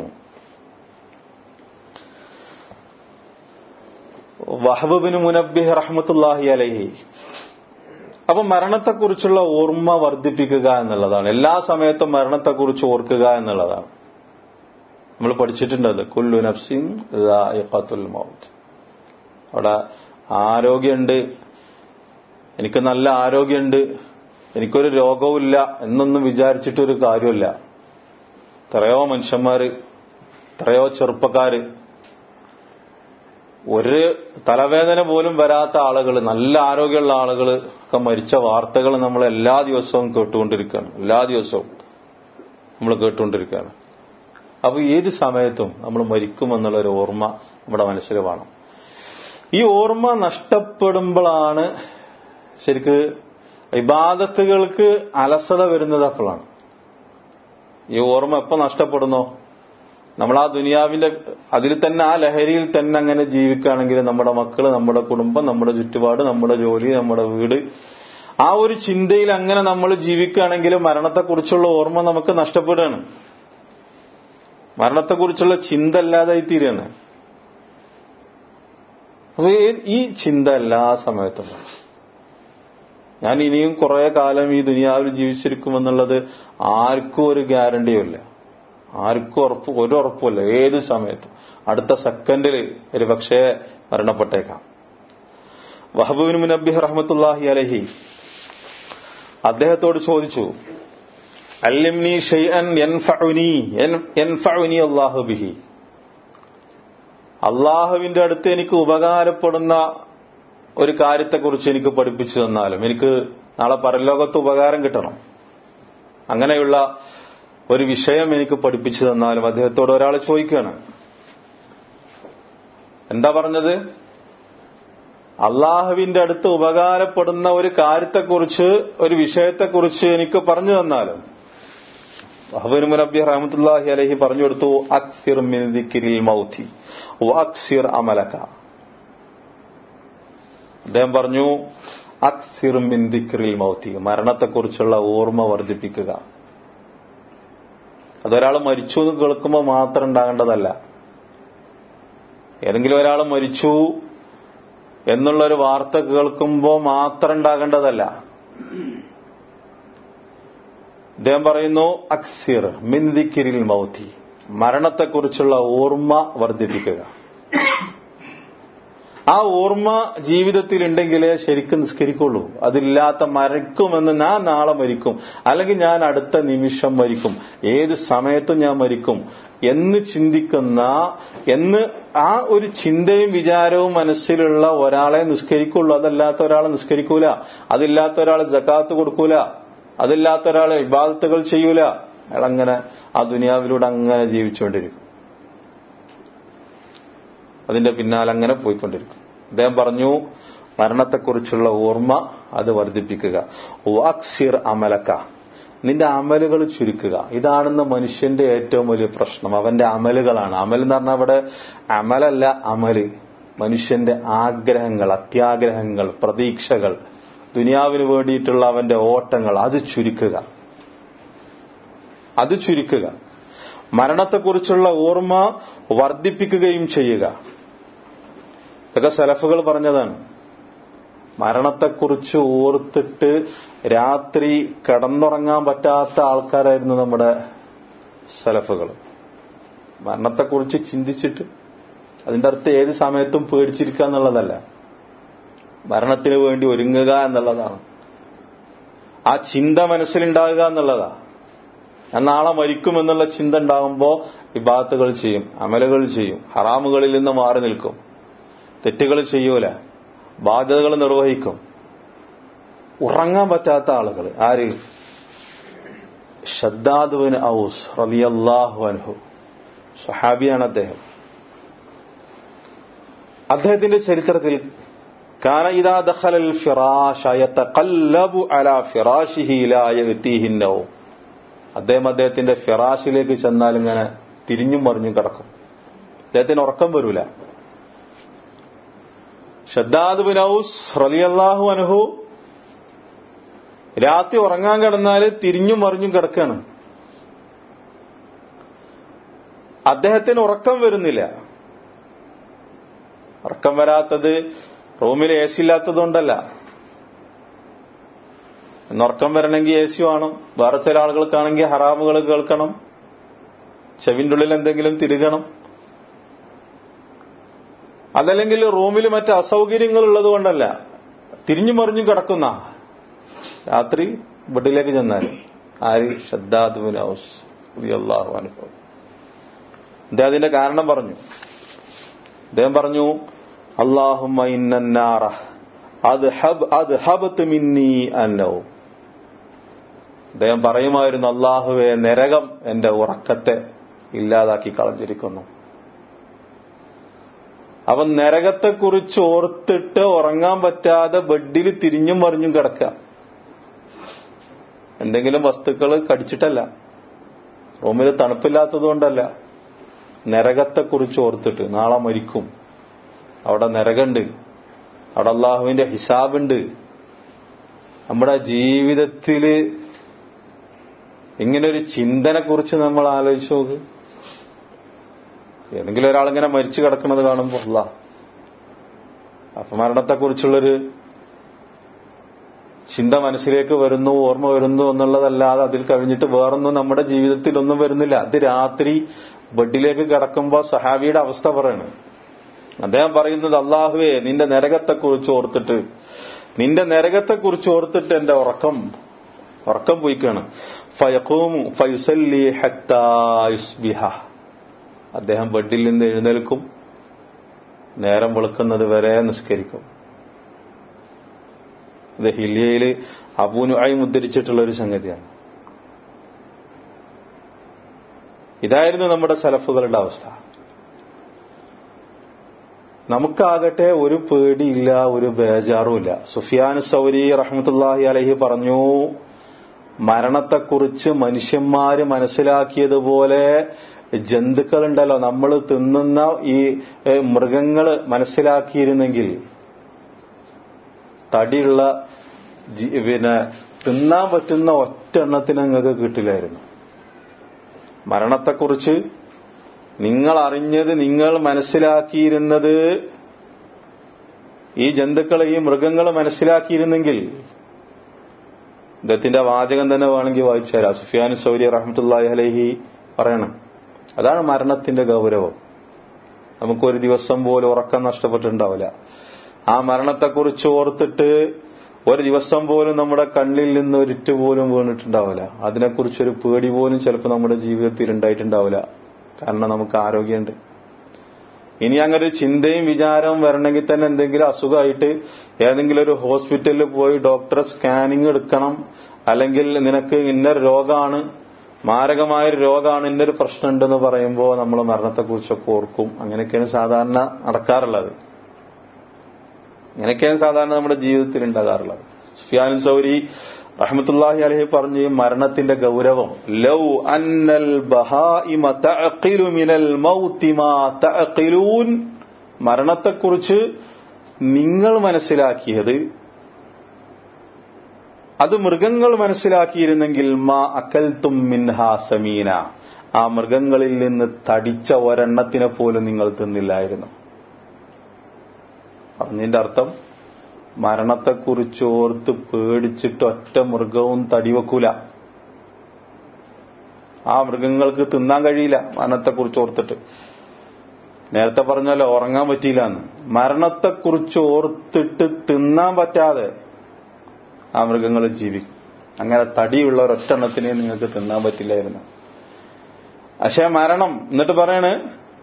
വഹബിന് മുനബിഹ് റഹ്മത്തുല്ലാഹി അലഹി അപ്പൊ മരണത്തെക്കുറിച്ചുള്ള ഓർമ്മ വർദ്ധിപ്പിക്കുക എന്നുള്ളതാണ് എല്ലാ സമയത്തും മരണത്തെക്കുറിച്ച് ഓർക്കുക എന്നുള്ളതാണ് നമ്മൾ പഠിച്ചിട്ടുണ്ടത് കുല്ലു നഫ്സിൻ മൗത്ത് അവിടെ ആരോഗ്യമുണ്ട് എനിക്ക് നല്ല ആരോഗ്യമുണ്ട് എനിക്കൊരു രോഗവുമില്ല എന്നൊന്നും വിചാരിച്ചിട്ടൊരു കാര്യമില്ല എത്രയോ മനുഷ്യന്മാര് എത്രയോ ചെറുപ്പക്കാര് ഒരു തലവേദന പോലും വരാത്ത ആളുകൾ നല്ല ആരോഗ്യമുള്ള ആളുകൾ ഒക്കെ മരിച്ച വാർത്തകൾ നമ്മൾ എല്ലാ ദിവസവും കേട്ടുകൊണ്ടിരിക്കുകയാണ് എല്ലാ ദിവസവും നമ്മൾ കേട്ടുകൊണ്ടിരിക്കുകയാണ് അപ്പൊ ഏത് സമയത്തും നമ്മൾ മരിക്കുമെന്നുള്ള ഒരു ഓർമ്മ നമ്മുടെ മനസ്സിൽ വേണം ഈ ഓർമ്മ നഷ്ടപ്പെടുമ്പോഴാണ് ശരിക്ക് ഇബാദത്തുകൾക്ക് അലസത വരുന്നത് അപ്പോഴാണ് ഈ ഓർമ്മ എപ്പോ നഷ്ടപ്പെടുന്നോ നമ്മൾ ആ ദുനിയാവിന്റെ അതിൽ തന്നെ ആ ലഹരിയിൽ തന്നെ അങ്ങനെ ജീവിക്കുകയാണെങ്കിൽ നമ്മുടെ മക്കള് നമ്മുടെ കുടുംബം നമ്മുടെ ചുറ്റുപാട് നമ്മുടെ ജോലി നമ്മുടെ വീട് ആ ഒരു ചിന്തയിൽ അങ്ങനെ നമ്മൾ ജീവിക്കുകയാണെങ്കിൽ മരണത്തെക്കുറിച്ചുള്ള ഓർമ്മ നമുക്ക് നഷ്ടപ്പെടുകയാണ് മരണത്തെക്കുറിച്ചുള്ള ചിന്ത അല്ലാതായി തീരുകയാണ് അപ്പൊ ഈ ചിന്ത എല്ലാ സമയത്തും വേണം. ഞാൻ ഇനിയും കുറെ കാലം ഈ ദുനിയാവിൽ ജീവിച്ചിരിക്കുമെന്നുള്ളത് ആർക്കും ഒരു ഗ്യാരണ്ടിയുമില്ല ആർക്കും ഉറപ്പ് ഒരു ഉറപ്പുമില്ല ഏത് സമയത്തും അടുത്ത സെക്കൻഡിൽ ഒരു പക്ഷേ മരണപ്പെട്ടേക്കാം വഹബുബിൻ മുനബിഹ് റഹ്മത്തുല്ലാഹി അലഹി അദ്ദേഹത്തോട് ചോദിച്ചു അല്ലിംനി ഷൈഅൻ യൻഫഉനി യൻഫഉനി അല്ലാഹു ബിഹി അള്ളാഹുവിന്റെ അടുത്ത് എനിക്ക് ഉപകാരപ്പെടുന്ന ഒരു കാര്യത്തെക്കുറിച്ച് എനിക്ക് പഠിപ്പിച്ചു തന്നാലും എനിക്ക് നാളെ പരലോകത്ത് ഉപകാരം കിട്ടണം അങ്ങനെയുള്ള ഒരു വിഷയം എനിക്ക് പഠിപ്പിച്ചു തന്നാലും അദ്ദേഹത്തോട് ഒരാൾ ചോദിക്കുകയാണ് എന്താ പറഞ്ഞത് അള്ളാഹുവിന്റെ അടുത്ത് ഉപകാരപ്പെടുന്ന ഒരു കാര്യത്തെക്കുറിച്ച് ഒരു വിഷയത്തെക്കുറിച്ച് എനിക്ക് പറഞ്ഞു തന്നാലും വഹബിൻ മുനബി റഹമത്തുല്ലാഹി അലഹി പറഞ്ഞു കൊടുത്തു അക്സിർ മിൻ ദിക്രിൽ മൗതി അക്സിർ അമലക അദ്ദേഹം പറഞ്ഞു അക്സിർ മിൻ ദിക്രിൽ മൗതി മരണത്തെക്കുറിച്ചുള്ള ഓർമ്മ വർദ്ധിപ്പിക്കുക അതൊരാൾ മരിച്ചു എന്ന് കേൾക്കുമ്പോൾ മാത്രം ഉണ്ടാകേണ്ടതല്ല ഏതെങ്കിലും ഒരാൾ മരിച്ചു എന്നുള്ള ഒരു വാർത്ത കേൾക്കുമ്പോൾ മാത്രം ഉണ്ടാകേണ്ടതല്ല അദ്ദേഹം പറയുന്നു അക്സിർ മിന്ദിക്കിരിൽ മൗതി മരണത്തെക്കുറിച്ചുള്ള ഓർമ്മ വർദ്ധിപ്പിക്കുക ആ ഓർമ്മ ജീവിതത്തിൽ ഉണ്ടെങ്കിലേ ശരിക്കും നിസ്കരിക്കുള്ളൂ അതില്ലാത്ത മരിക്കുമെന്ന് ഞാൻ നാളെ മരിക്കും അല്ലെങ്കിൽ ഞാൻ അടുത്ത നിമിഷം മരിക്കും ഏത് സമയത്തും ഞാൻ മരിക്കും എന്ന് ചിന്തിക്കുന്ന എന്ന് ആ ഒരു ചിന്തയും വിചാരവും മനസ്സിലുള്ള ഒരാളെ നിസ്കരിക്കുള്ളൂ അതല്ലാത്ത ഒരാളെ നിസ്കരിക്കൂല അതില്ലാത്ത ഒരാൾ ജക്കാത്ത് കൊടുക്കൂല അതില്ലാത്ത ഒരാൾ ഇബാദത്തുകൾ ചെയ്യൂല അയാൾ അങ്ങനെ ആ ദുനിയാവിലൂടെ അങ്ങനെ ജീവിച്ചുകൊണ്ടിരിക്കും അതിന്റെ പിന്നാലെ അങ്ങനെ പോയിക്കൊണ്ടിരിക്കും അദ്ദേഹം പറഞ്ഞു മരണത്തെക്കുറിച്ചുള്ള ഓർമ്മ അത് വർദ്ധിപ്പിക്കുക വാക്സിർ അമലക്ക നിന്റെ അമലുകൾ ചുരുക്കുക ഇതാണെന്ന് മനുഷ്യന്റെ ഏറ്റവും വലിയ പ്രശ്നം അവന്റെ അമലുകളാണ് അമൽ എന്ന് പറഞ്ഞാൽ അവിടെ അമലല്ല അമല് മനുഷ്യന്റെ ആഗ്രഹങ്ങൾ അത്യാഗ്രഹങ്ങൾ പ്രതീക്ഷകൾ ദുനിയാവിന് വേണ്ടിയിട്ടുള്ള അവന്റെ ഓട്ടങ്ങൾ അത് ചുരുക്കുക അത് ചുരുക്കുക മരണത്തെക്കുറിച്ചുള്ള ഓർമ്മ വർദ്ധിപ്പിക്കുകയും ചെയ്യുക ഇതൊക്കെ സലഫുകൾ പറഞ്ഞതാണ് മരണത്തെക്കുറിച്ച് ഓർത്തിട്ട് രാത്രി കിടന്നുറങ്ങാൻ പറ്റാത്ത ആൾക്കാരായിരുന്നു നമ്മുടെ സലഫുകൾ മരണത്തെക്കുറിച്ച് ചിന്തിച്ചിട്ട് അതിന്റെ അർത്ഥം ഏത് സമയത്തും പേടിച്ചിരിക്കുക എന്നുള്ളതല്ല മരണത്തിന് വേണ്ടി ഒരുങ്ങുക എന്നുള്ളതാണ് ആ ചിന്ത മനസ്സിലുണ്ടാകുക എന്നുള്ളതാ ഞാൻ നാളെ മരിക്കുമെന്നുള്ള ചിന്ത ഉണ്ടാകുമ്പോൾ വിഭാഗത്തുകൾ ചെയ്യും അമലുകൾ ചെയ്യും ഹറാമുകളിൽ നിന്ന് മാറി നിൽക്കും തെറ്റുകൾ ചെയ്യൂല ബാധ്യതകൾ നിർവഹിക്കും ഉറങ്ങാൻ പറ്റാത്ത ആളുകൾ ആര് ഷദ്ദാദുവിൻ ഔസ് റലിയല്ലാഹു അൻഹു സഹാബിയാണ് അദ്ദേഹം അദ്ദേഹത്തിന്റെ ചരിത്രത്തിൽ കാന ഇദാ ദഖലൽ ഫിറാശ യതഖല്ലബു അലാ ഫിറാശിഹി ലാ യഅതീഹി നൗം അദ്ദേഹം അദ്ദേഹത്തിന്റെ ഫിറാഷിലേക്ക് ചെന്നാൽ ഇങ്ങനെ തിരിഞ്ഞും മറിഞ്ഞും കിടക്കും അദ്ദേഹത്തിന് ഉറക്കം വരൂല ഷദ്ദാദ് ബിൻ ഔസ് റലിയല്ലാഹു അൻഹു രാത്രി ഉറങ്ങാൻ കിടന്നാൽ തിരിഞ്ഞും മറിഞ്ഞും കിടക്കാണ് അദ്ദേഹത്തിന് ഉറക്കം വരുന്നില്ല ഉറക്കം വരാത്തത് റൂമിൽ എ സി ഇല്ലാത്തതുകൊണ്ടല്ല ഉറക്കം വരണമെങ്കിൽ എ സി വേണം വേറെ ചില ആളുകൾക്കാണെങ്കിൽ ഹറാമുകൾ കേൾക്കണം ചെവിന്റെ ഉള്ളിൽ എന്തെങ്കിലും തിരുകണം അതല്ലെങ്കിൽ റൂമിൽ മറ്റ് അസൗകര്യങ്ങൾ ഉള്ളത് കൊണ്ടല്ല തിരിഞ്ഞു മറിഞ്ഞു കിടക്കുന്ന രാത്രി ബെഡിലേക്ക് ചെന്നാൽ ആര് ഷദ്ദാദുബിൻ ഹൗസ് അള്ളാഹു അനുഭവം അദ്ദേഹത്തിന്റെ കാരണം പറഞ്ഞു അദ്ദേഹം പറഞ്ഞു അള്ളാഹുമ്മ ഇന്നാറ അത് ഹബ് അത് ഹബത്ത് മിന്നി അന്നവും അദ്ദേഹം പറയുമായിരുന്നു അള്ളാഹുവെ നരകം എന്റെ ഉറക്കത്തെ ഇല്ലാതാക്കി കളഞ്ഞിരിക്കുന്നു അവൻ നരകത്തെക്കുറിച്ച് ഓർത്തിട്ട് ഉറങ്ങാൻ പറ്റാതെ ബെഡിൽ തിരിഞ്ഞും മറിഞ്ഞും കിടക്കുക എന്തെങ്കിലും വസ്തുക്കൾ കടിച്ചിട്ടല്ല റൂമിൽ തണുപ്പില്ലാത്തതുകൊണ്ടല്ല നരകത്തെക്കുറിച്ച് ഓർത്തിട്ട് നാളെ മരിക്കും അവിടെ നരകമുണ്ട് അവിടെ അള്ളാഹുവിന്റെ ഹിസാബുണ്ട് നമ്മുടെ ജീവിതത്തിൽ ഇങ്ങനെ ഒരു ചിന്തനെ കുറിച്ച് നമ്മൾ ആലോചിച്ച് നോക്ക് ഏതെങ്കിലും ഒരാളിങ്ങനെ മരിച്ചു കിടക്കുന്നത് കാണുമ്പോൾ അല്ല അപ്പൊ മരണത്തെക്കുറിച്ചുള്ളൊരു ചിന്ത മനസ്സിലേക്ക് വരുന്നു ഓർമ്മ വരുന്നു എന്നുള്ളതല്ലാതെ അതിൽ കഴിഞ്ഞിട്ട് വേറൊന്നും നമ്മുടെ ജീവിതത്തിൽ ഒന്നും വരുന്നില്ല അത് രാത്രി ബെഡിലേക്ക് കിടക്കുമ്പോൾ സഹാബിയുടെ അവസ്ഥ പറയണ് അദ്ദേഹം പറയുന്നത് അള്ളാഹുവേ നിന്റെ നരകത്തെക്കുറിച്ച് ഓർത്തിട്ട് നിന്റെ നരകത്തെക്കുറിച്ച് ഓർത്തിട്ട് എന്റെ ഉറക്കം ഉറക്കം പോയിക്കാണ് ഫയഖൂമു ഫയുസല്ലി ഹത്താ യുസ്ബിഹ അദ്ദേഹം ബെഡിൽ നിന്ന് എഴുന്നേൽക്കും നേരം വെളുക്കുന്നത് വരെ നിസ്കരിക്കും ഇത് ഹിലിയയിൽ അബൂനുആയി ഉദ്ധരിച്ചിട്ടുള്ള ഒരു സംഗതിയാണ് ഇതായിരുന്നു നമ്മുടെ സലഫുകളുടെ അവസ്ഥ നമുക്കാകട്ടെ ഒരു പേടിയില്ല ഒരു ബേജാറുമില്ല സുഫിയാൻ സൗരി റഹ്മത്തുല്ലാഹി അലഹി പറഞ്ഞു മരണത്തെക്കുറിച്ച് മനുഷ്യന്മാര് മനസ്സിലാക്കിയതുപോലെ ജന്തുക്കളുണ്ടല്ലോ നമ്മൾ തിന്നുന്ന ഈ മൃഗങ്ങൾ മനസ്സിലാക്കിയിരുന്നെങ്കിൽ തടിയുള്ള പിന്നെ തിന്നാൻ പറ്റുന്ന ഒറ്റ എണ്ണത്തിന് നിങ്ങൾക്ക് കിട്ടില്ലായിരുന്നു മരണത്തെക്കുറിച്ച് നിങ്ങൾ അറിഞ്ഞത് നിങ്ങൾ മനസ്സിലാക്കിയിരുന്നത് ഈ ജന്തുക്കൾ ഈ മൃഗങ്ങൾ മനസ്സിലാക്കിയിരുന്നെങ്കിൽ ഇദ്ദേഹത്തിന്റെ വാചകം തന്നെ വേണമെങ്കിൽ വായിച്ചു തരാം സുഫിയാൻ സൗരി റഹ്മത്തുല്ലാഹി അലഹി പറയണം അതാണ് മരണത്തിന്റെ ഗൗരവം നമുക്കൊരു ദിവസം പോലും ഉറക്കം നഷ്ടപ്പെട്ടിട്ടുണ്ടാവില്ല ആ മരണത്തെക്കുറിച്ച് ഓർത്തിട്ട് ഒരു ദിവസം പോലും നമ്മുടെ കണ്ണിൽ നിന്ന് ഒരിറ്റ് പോലും വീണിട്ടുണ്ടാവില്ല അതിനെക്കുറിച്ചൊരു പേടി പോലും ചിലപ്പോൾ നമ്മുടെ ജീവിതത്തിൽ ഉണ്ടായിട്ടുണ്ടാവില്ല കാരണം നമുക്ക് ആരോഗ്യമുണ്ട് ഇനി അങ്ങനെ ഒരു ചിന്തയും വിചാരവും വരണമെങ്കിൽ തന്നെ എന്തെങ്കിലും അസുഖമായിട്ട് ഏതെങ്കിലും ഒരു ഹോസ്പിറ്റലിൽ പോയി ഡോക്ടറെ സ്കാനിങ് എടുക്കണം അല്ലെങ്കിൽ നിനക്ക് ഇന്നൊരു രോഗമാണ് മാരകമായൊരു രോഗമാണ് ഇന്നൊരു പ്രശ്നമുണ്ടെന്ന് പറയുമ്പോൾ നമ്മൾ മരണത്തെക്കുറിച്ചൊക്കെ ഓർക്കും അങ്ങനെയൊക്കെയാണ് സാധാരണ നടക്കാറുള്ളത് ഇങ്ങനെയൊക്കെയാണ് സാധാരണ നമ്മുടെ ജീവിതത്തിൽ ഉണ്ടാകാറുള്ളത് സുഫിയാൻ സൗരി റഹ്മത്തുല്ലാഹി അലഹി പറഞ്ഞു മരണത്തിന്റെ ഗൗരവം ലൗ അന്നൽ ബഹാഇമ തഅഖിലു മിനൽ മൗതി മാ തഅഖിലൂൻ മരണത്തെക്കുറിച്ച് നിങ്ങൾ മനസ്സിലാക്കിയത് അത് മൃഗങ്ങൾ മനസ്സിലാക്കിയിരുന്നെങ്കിൽ മാ അക്കൽത്തും മിൻഹാ സമീന ആ മൃഗങ്ങളിൽ നിന്ന് തടിച്ച ഒരെണ്ണത്തിനെ പോലും നിങ്ങൾ തിന്നില്ലായിരുന്നു പറഞ്ഞതിന്റെ അർത്ഥം മരണത്തെക്കുറിച്ച് ഓർത്ത് പേടിച്ചിട്ട് ഒറ്റ മൃഗവും തടിവെക്കൂല ആ മൃഗങ്ങൾക്ക് തിന്നാൻ കഴിയില്ല മരണത്തെക്കുറിച്ച് ഓർത്തിട്ട് നേരത്തെ പറഞ്ഞല്ലോ ഉറങ്ങാൻ പറ്റിയില്ല എന്ന് മരണത്തെക്കുറിച്ച് ഓർത്തിട്ട് തിന്നാൻ പറ്റാതെ ആ മൃഗങ്ങൾ ജീവിക്കും അങ്ങനെ തടിയുള്ള ഒരൊറ്റെണ്ണത്തിനെ നിങ്ങൾക്ക് തിന്നാൻ പറ്റില്ലായിരുന്നു പക്ഷെ മരണം എന്നിട്ട് പറയണ്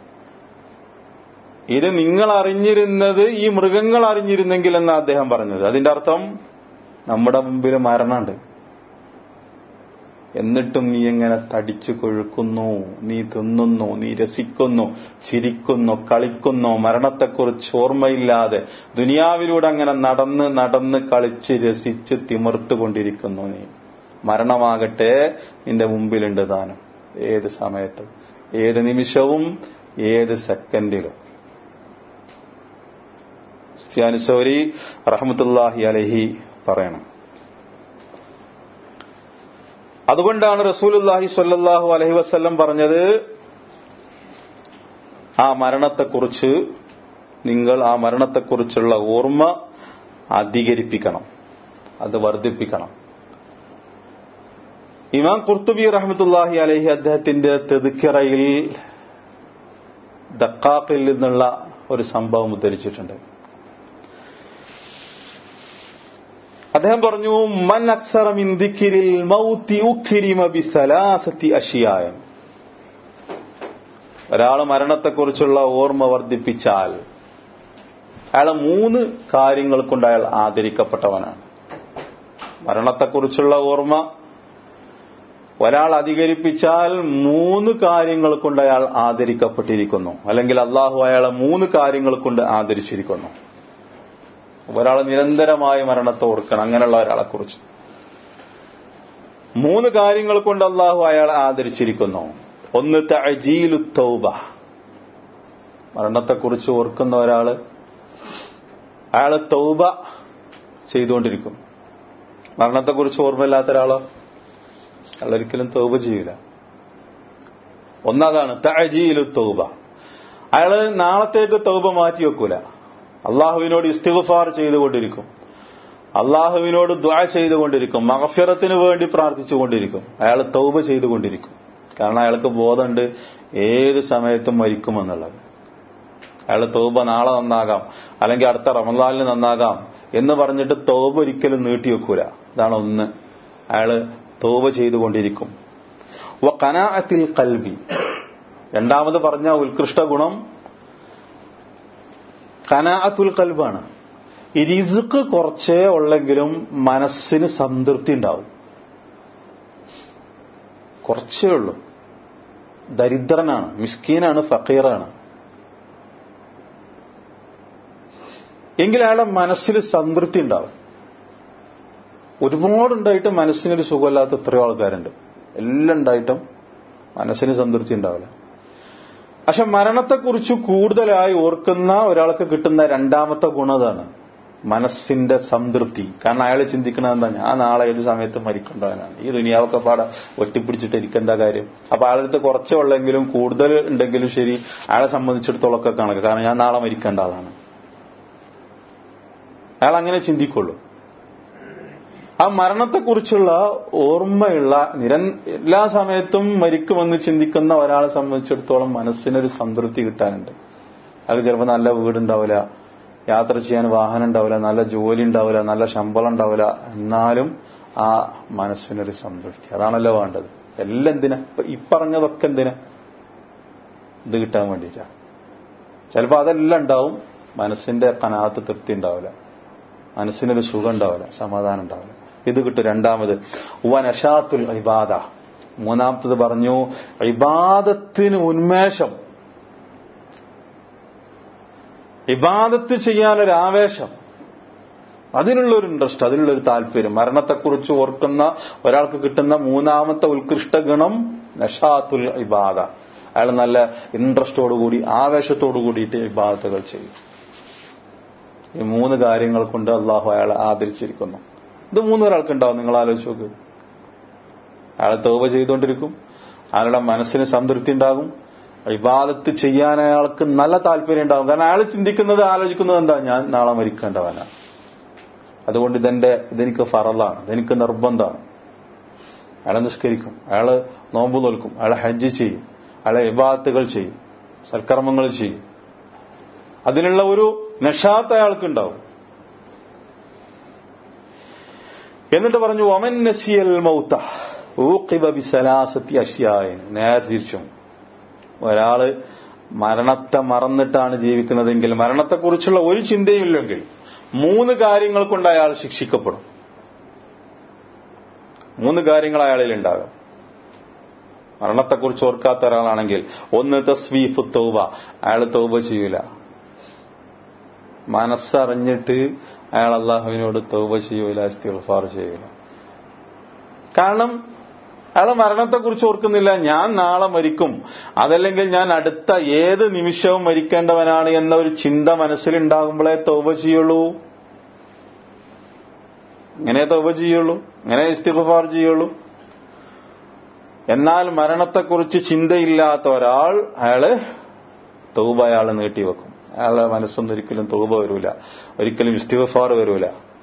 ഇത് നിങ്ങൾ അറിഞ്ഞിരുന്നത് ഈ മൃഗങ്ങൾ അറിഞ്ഞിരുന്നെങ്കിൽ എന്ന് അദ്ദേഹം പറഞ്ഞത് അതിന്റെ അർത്ഥം നമ്മുടെ മുമ്പിൽ മരണമുണ്ട് എന്നിട്ടും നീ എങ്ങനെ തടിച്ചു കൊഴുക്കുന്നു നീ തിന്നുന്നു നീ രസിക്കുന്നു ചിരിക്കുന്നു കളിക്കുന്നു മരണത്തെക്കുറിച്ച് ഓർമ്മയില്ലാതെ ദുനിയാവിലൂടെ അങ്ങനെ നടന്ന് നടന്ന് കളിച്ച് രസിച്ച് തിമിർത്തുകൊണ്ടിരിക്കുന്നു നീ മരണമാകട്ടെ നിന്റെ മുമ്പിലുണ്ട് താനും ഏത് സമയത്തും ഏത് നിമിഷവും ഏത് സെക്കൻഡിലും സുഫിയാനുസോരി റഹമത്തുല്ലാഹി അലഹി പറയണം അതുകൊണ്ടാണ് റസൂലുല്ലാഹി സ്വല്ലല്ലാഹു അലഹി വസ്ല്ലം പറഞ്ഞത് ആ മരണത്തെക്കുറിച്ച് നിങ്ങൾ ആ മരണത്തെക്കുറിച്ചുള്ള ഓർമ്മ അധികരിപ്പിക്കണം അത് വർദ്ധിപ്പിക്കണം ഇമാം കുർത്തുബി റഹമത്തുല്ലാഹി അലഹി അദ്ദേഹത്തിന്റെ തെതുക്കിറയിൽ ദക്കാഖിൽ നിന്നുള്ള ഒരു സംഭവം ഉദ്ധരിച്ചിട്ടുണ്ട് അദ്ദേഹം പറഞ്ഞു മൻ അക്സറ മിൻ ദിക്രിൽ മൗതി ഉഖ്രിമ ബിസലാസത്തി അഷിയായൻ ഒരാൾ മരണത്തെക്കുറിച്ചുള്ള ഓർമ്മ വർദ്ധിപ്പിച്ചാൽ അയാൾ മൂന്ന് കാര്യങ്ങൾ കൊണ്ട് അയാൾ ആദരിക്കപ്പെട്ടവനാണ് മരണത്തെക്കുറിച്ചുള്ള ഓർമ്മ ഒരാൾ അധികരിപ്പിച്ചാൽ മൂന്ന് കാര്യങ്ങൾ കൊണ്ട് അയാൾ ആദരിക്കപ്പെട്ടിരിക്കുന്നു അല്ലെങ്കിൽ അള്ളാഹു അയാളെ മൂന്ന് കാര്യങ്ങൾ കൊണ്ട് ആദരിച്ചിരിക്കുന്നു ഒരാൾ നിരന്തരമായി മരണത്തെ ഓർക്കണം അങ്ങനെയുള്ള ഒരാളെ കുറിച്ച് മൂന്ന് കാര്യങ്ങൾ കൊണ്ട് അള്ളാഹു അയാളെ ആദരിച്ചിരിക്കുന്നു ഒന്ന് തഅജീലു തൗബ മരണത്തെക്കുറിച്ച് ഓർക്കുന്ന ഒരാള് അയാള് തൗബ ചെയ്തുകൊണ്ടിരിക്കും മരണത്തെക്കുറിച്ച് ഓർമ്മയില്ലാത്ത ഒരാളോ അയാൾ ഒരിക്കലും തൗബ ചെയ്യൂല ഒന്നതാണ് തഅജീലു തൗബ അയാള് നാളത്തേക്ക് തൗബ മാറ്റി വെക്കൂല അള്ളാഹുവിനോട് ഇസ്തിഗ്ഫാർ ചെയ്തുകൊണ്ടിരിക്കും അള്ളാഹുവിനോട് ദ്വാ ചെയ്തുകൊണ്ടിരിക്കും മഹഫിറത്തിന് വേണ്ടി പ്രാർത്ഥിച്ചുകൊണ്ടിരിക്കും അയാൾ തൗബ ചെയ്തുകൊണ്ടിരിക്കും കാരണം അയാൾക്ക് ബോധമുണ്ട് ഏത് സമയത്തും മരിക്കുമെന്നുള്ളത് അയാൾ തൗബ നാളെ നന്നാകാം അല്ലെങ്കിൽ അടുത്ത റമദാനിൽ നന്നാകാം എന്ന് പറഞ്ഞിട്ട് തൗബ ഒരിക്കലും നീട്ടിവെക്കൂല ഇതാണ് ഒന്ന് അയാള് തൗബ ചെയ്തുകൊണ്ടിരിക്കും വ കനാഅത്തിൽ കൽബി രണ്ടാമത് പറഞ്ഞ ഉത്കൃഷ്ട ഗുണം കനാഅത്തുൽ കൽബാണ് ഈ റിസുക്ക് കുറച്ചേ ഉള്ളെങ്കിലും മനസ്സിന് സംതൃപ്തി ഉണ്ടാവും കുറച്ചേ ഉള്ളൂ ദരിദ്രനാണ് മിസ്കീനാണ് ഫക്കീറാണ് എങ്കിൽ അയാളുടെ മനസ്സിൽ സംതൃപ്തി ഉണ്ടാവും ഒരുപാടുണ്ടായിട്ട് മനസ്സിനൊരു സുഖമില്ലാത്ത എത്രയോ ആൾക്കാരുണ്ട് എല്ലാം ഉണ്ടായിട്ടും മനസ്സിന് സംതൃപ്തി ഉണ്ടാവില്ല പക്ഷെ മരണത്തെക്കുറിച്ച് കൂടുതലായി ഓർക്കുന്ന ഒരാൾക്ക് കിട്ടുന്ന രണ്ടാമത്തെ ഗുണം അതാണ് മനസ്സിന്റെ സംതൃപ്തി കാരണം അയാൾ ചിന്തിക്കണത് എന്താ ഞാൻ നാളെ ഏത് സമയത്ത് മരിക്കേണ്ടവനാണ് ഈ ദുനിയാവൊക്കെ പാടെ ഒട്ടിപ്പിടിച്ചിട്ട് ഇരിക്കേണ്ട കാര്യം അപ്പൊ അയാളടുത്ത് കുറച്ചേ ഉള്ളെങ്കിലും കൂടുതൽ ഉണ്ടെങ്കിലും ശരി അയാളെ സംബന്ധിച്ചിടത്തോളം ഒക്കെ കണക്ക് കാരണം ഞാൻ നാളെ മരിക്കേണ്ട ആളാണ് അയാൾ അങ്ങനെ ചിന്തിക്കുള്ളൂ ആ മരണത്തെക്കുറിച്ചുള്ള ഓർമ്മയുള്ള നിര എല്ലാ സമയത്തും മരിക്കുമെന്ന് ചിന്തിക്കുന്ന ഒരാളെ സംബന്ധിച്ചിടത്തോളം മനസ്സിനൊരു സംതൃപ്തി കിട്ടാനുണ്ട് അയാൾക്ക് ചിലപ്പോൾ നല്ല വീടുണ്ടാവില്ല യാത്ര ചെയ്യാൻ വാഹനം ഉണ്ടാവില്ല നല്ല ജോലി ഉണ്ടാവില്ല നല്ല ശമ്പളം ഉണ്ടാവില്ല എന്നാലും ആ മനസ്സിനൊരു സംതൃപ്തി അതാണല്ലോ വേണ്ടത് എല്ലാം എന്തിനാ ഈ പറഞ്ഞതൊക്കെ എന്തിനാ ഇത് കിട്ടാൻ വേണ്ടിയിട്ടാണ് ചിലപ്പോൾ അതെല്ലാം ഉണ്ടാവും മനസ്സിന്റെ കനാത്ത് തൃപ്തി ഉണ്ടാവില്ല മനസ്സിനൊരു സുഖം ഉണ്ടാവില്ല സമാധാനം ഉണ്ടാവില്ല ഇത് കിട്ടും രണ്ടാമത് വനഷാത്തുൽ ഇബാദ മൂന്നാമത്തത് പറഞ്ഞു ഇബാദത്തിന് ഉന്മേഷം ഇബാദത്ത് ചെയ്യാനൊരു ആവേശം അതിനുള്ളൊരു ഇൻട്രസ്റ്റ് അതിനുള്ളൊരു താല്പര്യം മരണത്തെക്കുറിച്ച് ഓർക്കുന്ന ഒരാൾക്ക് കിട്ടുന്ന മൂന്നാമത്തെ ഉത്കൃഷ്ട ഗുണം നഷാത്തുൽ ഇബാദ അയാൾ നല്ല ഇൻട്രസ്റ്റോടുകൂടി ആവേശത്തോടു കൂടിയിട്ട് ഇബാദത്തുകൾ ചെയ്യും ഈ മൂന്ന് കാര്യങ്ങൾ കൊണ്ട് അള്ളാഹു അയാളെ ആദരിച്ചിരിക്കുന്നു ഇത് മൂന്നൊരാൾക്ക് ഉണ്ടാവും നിങ്ങൾ ആലോചിച്ച് നോക്ക് അയാൾ തോപ ചെയ്തുകൊണ്ടിരിക്കും അയാളുടെ മനസ്സിന് സംതൃപ്തി ഉണ്ടാകും ഇബാദത്ത് ചെയ്യാൻ അയാൾക്ക് നല്ല താല്പര്യം ഉണ്ടാകും കാരണം അയാൾ ചിന്തിക്കുന്നത് ആലോചിക്കുന്നത് എന്താ ഞാൻ നാളെ മരിക്കേണ്ടവനാണ് അതുകൊണ്ട് ഇതെന്റെ ഇതെനിക്ക് ഫറലാണ് ഇതെനിക്ക് നിർബന്ധമാണ് അയാളെ നിഷ്കരിക്കും അയാള് നോമ്പ് നോൽക്കും അയാളെ ഹജ്ജ് ചെയ്യും അയാളെ ഇബാദത്തുകൾ ചെയ്യും സൽക്കർമ്മങ്ങൾ ചെയ്യും അതിനുള്ള ഒരു നഷാത്ത് അയാൾക്കുണ്ടാവും എന്നിട്ട് പറഞ്ഞു ഒമൻ നസിയൽ മൗത്ത ഊഖിബ ബിസലാസത്തി അഷ്യായൻ നേരെ തിരിച്ചും ഒരാള് മരണത്തെ മറന്നിട്ടാണ് ജീവിക്കുന്നതെങ്കിൽ മരണത്തെക്കുറിച്ചുള്ള ഒരു ചിന്തയും ഇല്ലെങ്കിൽ മൂന്ന് കാര്യങ്ങൾ കൊണ്ട് അയാൾ ശിക്ഷിക്കപ്പെടും മൂന്ന് കാര്യങ്ങൾ അയാളിൽ ഉണ്ടാകും മരണത്തെക്കുറിച്ച് ഓർക്കാത്ത ഒരാളാണെങ്കിൽ ഒന്ന് തസ്വീഫ് തൗബ അയാൾ തൗബ ചെയ്യൂല മനസ്സറിഞ്ഞിട്ട് അയാൾ അള്ളാഹുവിനോട് തൗബ ചെയ്യൂല ഇസ്തിഗ്ഫാർ ചെയ്യൂല കാരണം അയാൾ മരണത്തെക്കുറിച്ച് ഓർക്കുന്നില്ല ഞാൻ നാളെ മരിക്കും അതല്ലെങ്കിൽ ഞാൻ അടുത്ത ഏത് നിമിഷവും മരിക്കേണ്ടവനാണ് എന്ന ഒരു ചിന്ത മനസ്സിലുണ്ടാകുമ്പോഴേ തൗബ ചെയ്യുള്ളൂ ഇങ്ങനെ തൗബ ചെയ്യുള്ളൂ ഇങ്ങനെ ഇസ്തിഗ്ഫാർ ചെയ്യുള്ളൂ എന്നാൽ മരണത്തെക്കുറിച്ച് ചിന്തയില്ലാത്ത ഒരാൾ അയാള് തൗബ അയാൾ നീട്ടിവെക്കും അയാളുടെ മനസ്സൊന്നും ഒരിക്കലും തൗബ വരൂല ഒരിക്കലും ഇസ്തിഗ്ഫാർ വരൂല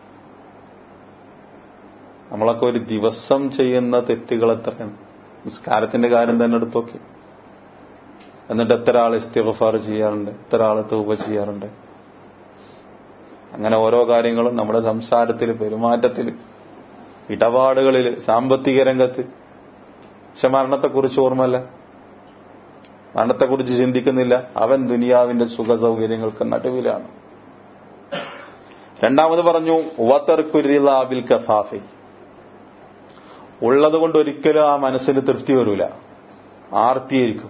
നമ്മളൊക്കെ ഒരു ദിവസം ചെയ്യുന്ന തെറ്റുകൾ എത്രയാണ് നിസ്കാരത്തിന്റെ കാര്യം തന്നെ എടുത്തു നോക്കി എന്നിട്ട് എത്ര ആൾ ഇസ്തിഗ്ഫാർ ചെയ്യാറുണ്ട് എത്ര ആൾ തൗബ ചെയ്യാറുണ്ട് അങ്ങനെ ഓരോ കാര്യങ്ങളും നമ്മുടെ സംസാരത്തിൽ പെരുമാറ്റത്തിൽ ഇടപാടുകളിൽ സാമ്പത്തിക രംഗത്ത് പക്ഷെ മരണത്തെക്കുറിച്ച് ഓർമ്മല്ല മരണത്തെക്കുറിച്ച് ചിന്തിക്കുന്നില്ല അവൻ ദുനിയാവിന്റെ സുഖ സൗകര്യങ്ങൾക്ക് നടുവിലാണ് രണ്ടാമത് പറഞ്ഞു വത്തർക്കുരിലാബിൽ കഫാഫി ഉള്ളത് കൊണ്ട് ഒരിക്കലും ആ മനസ്സിന് തൃപ്തി വരൂല ആർത്തിയായിരിക്കും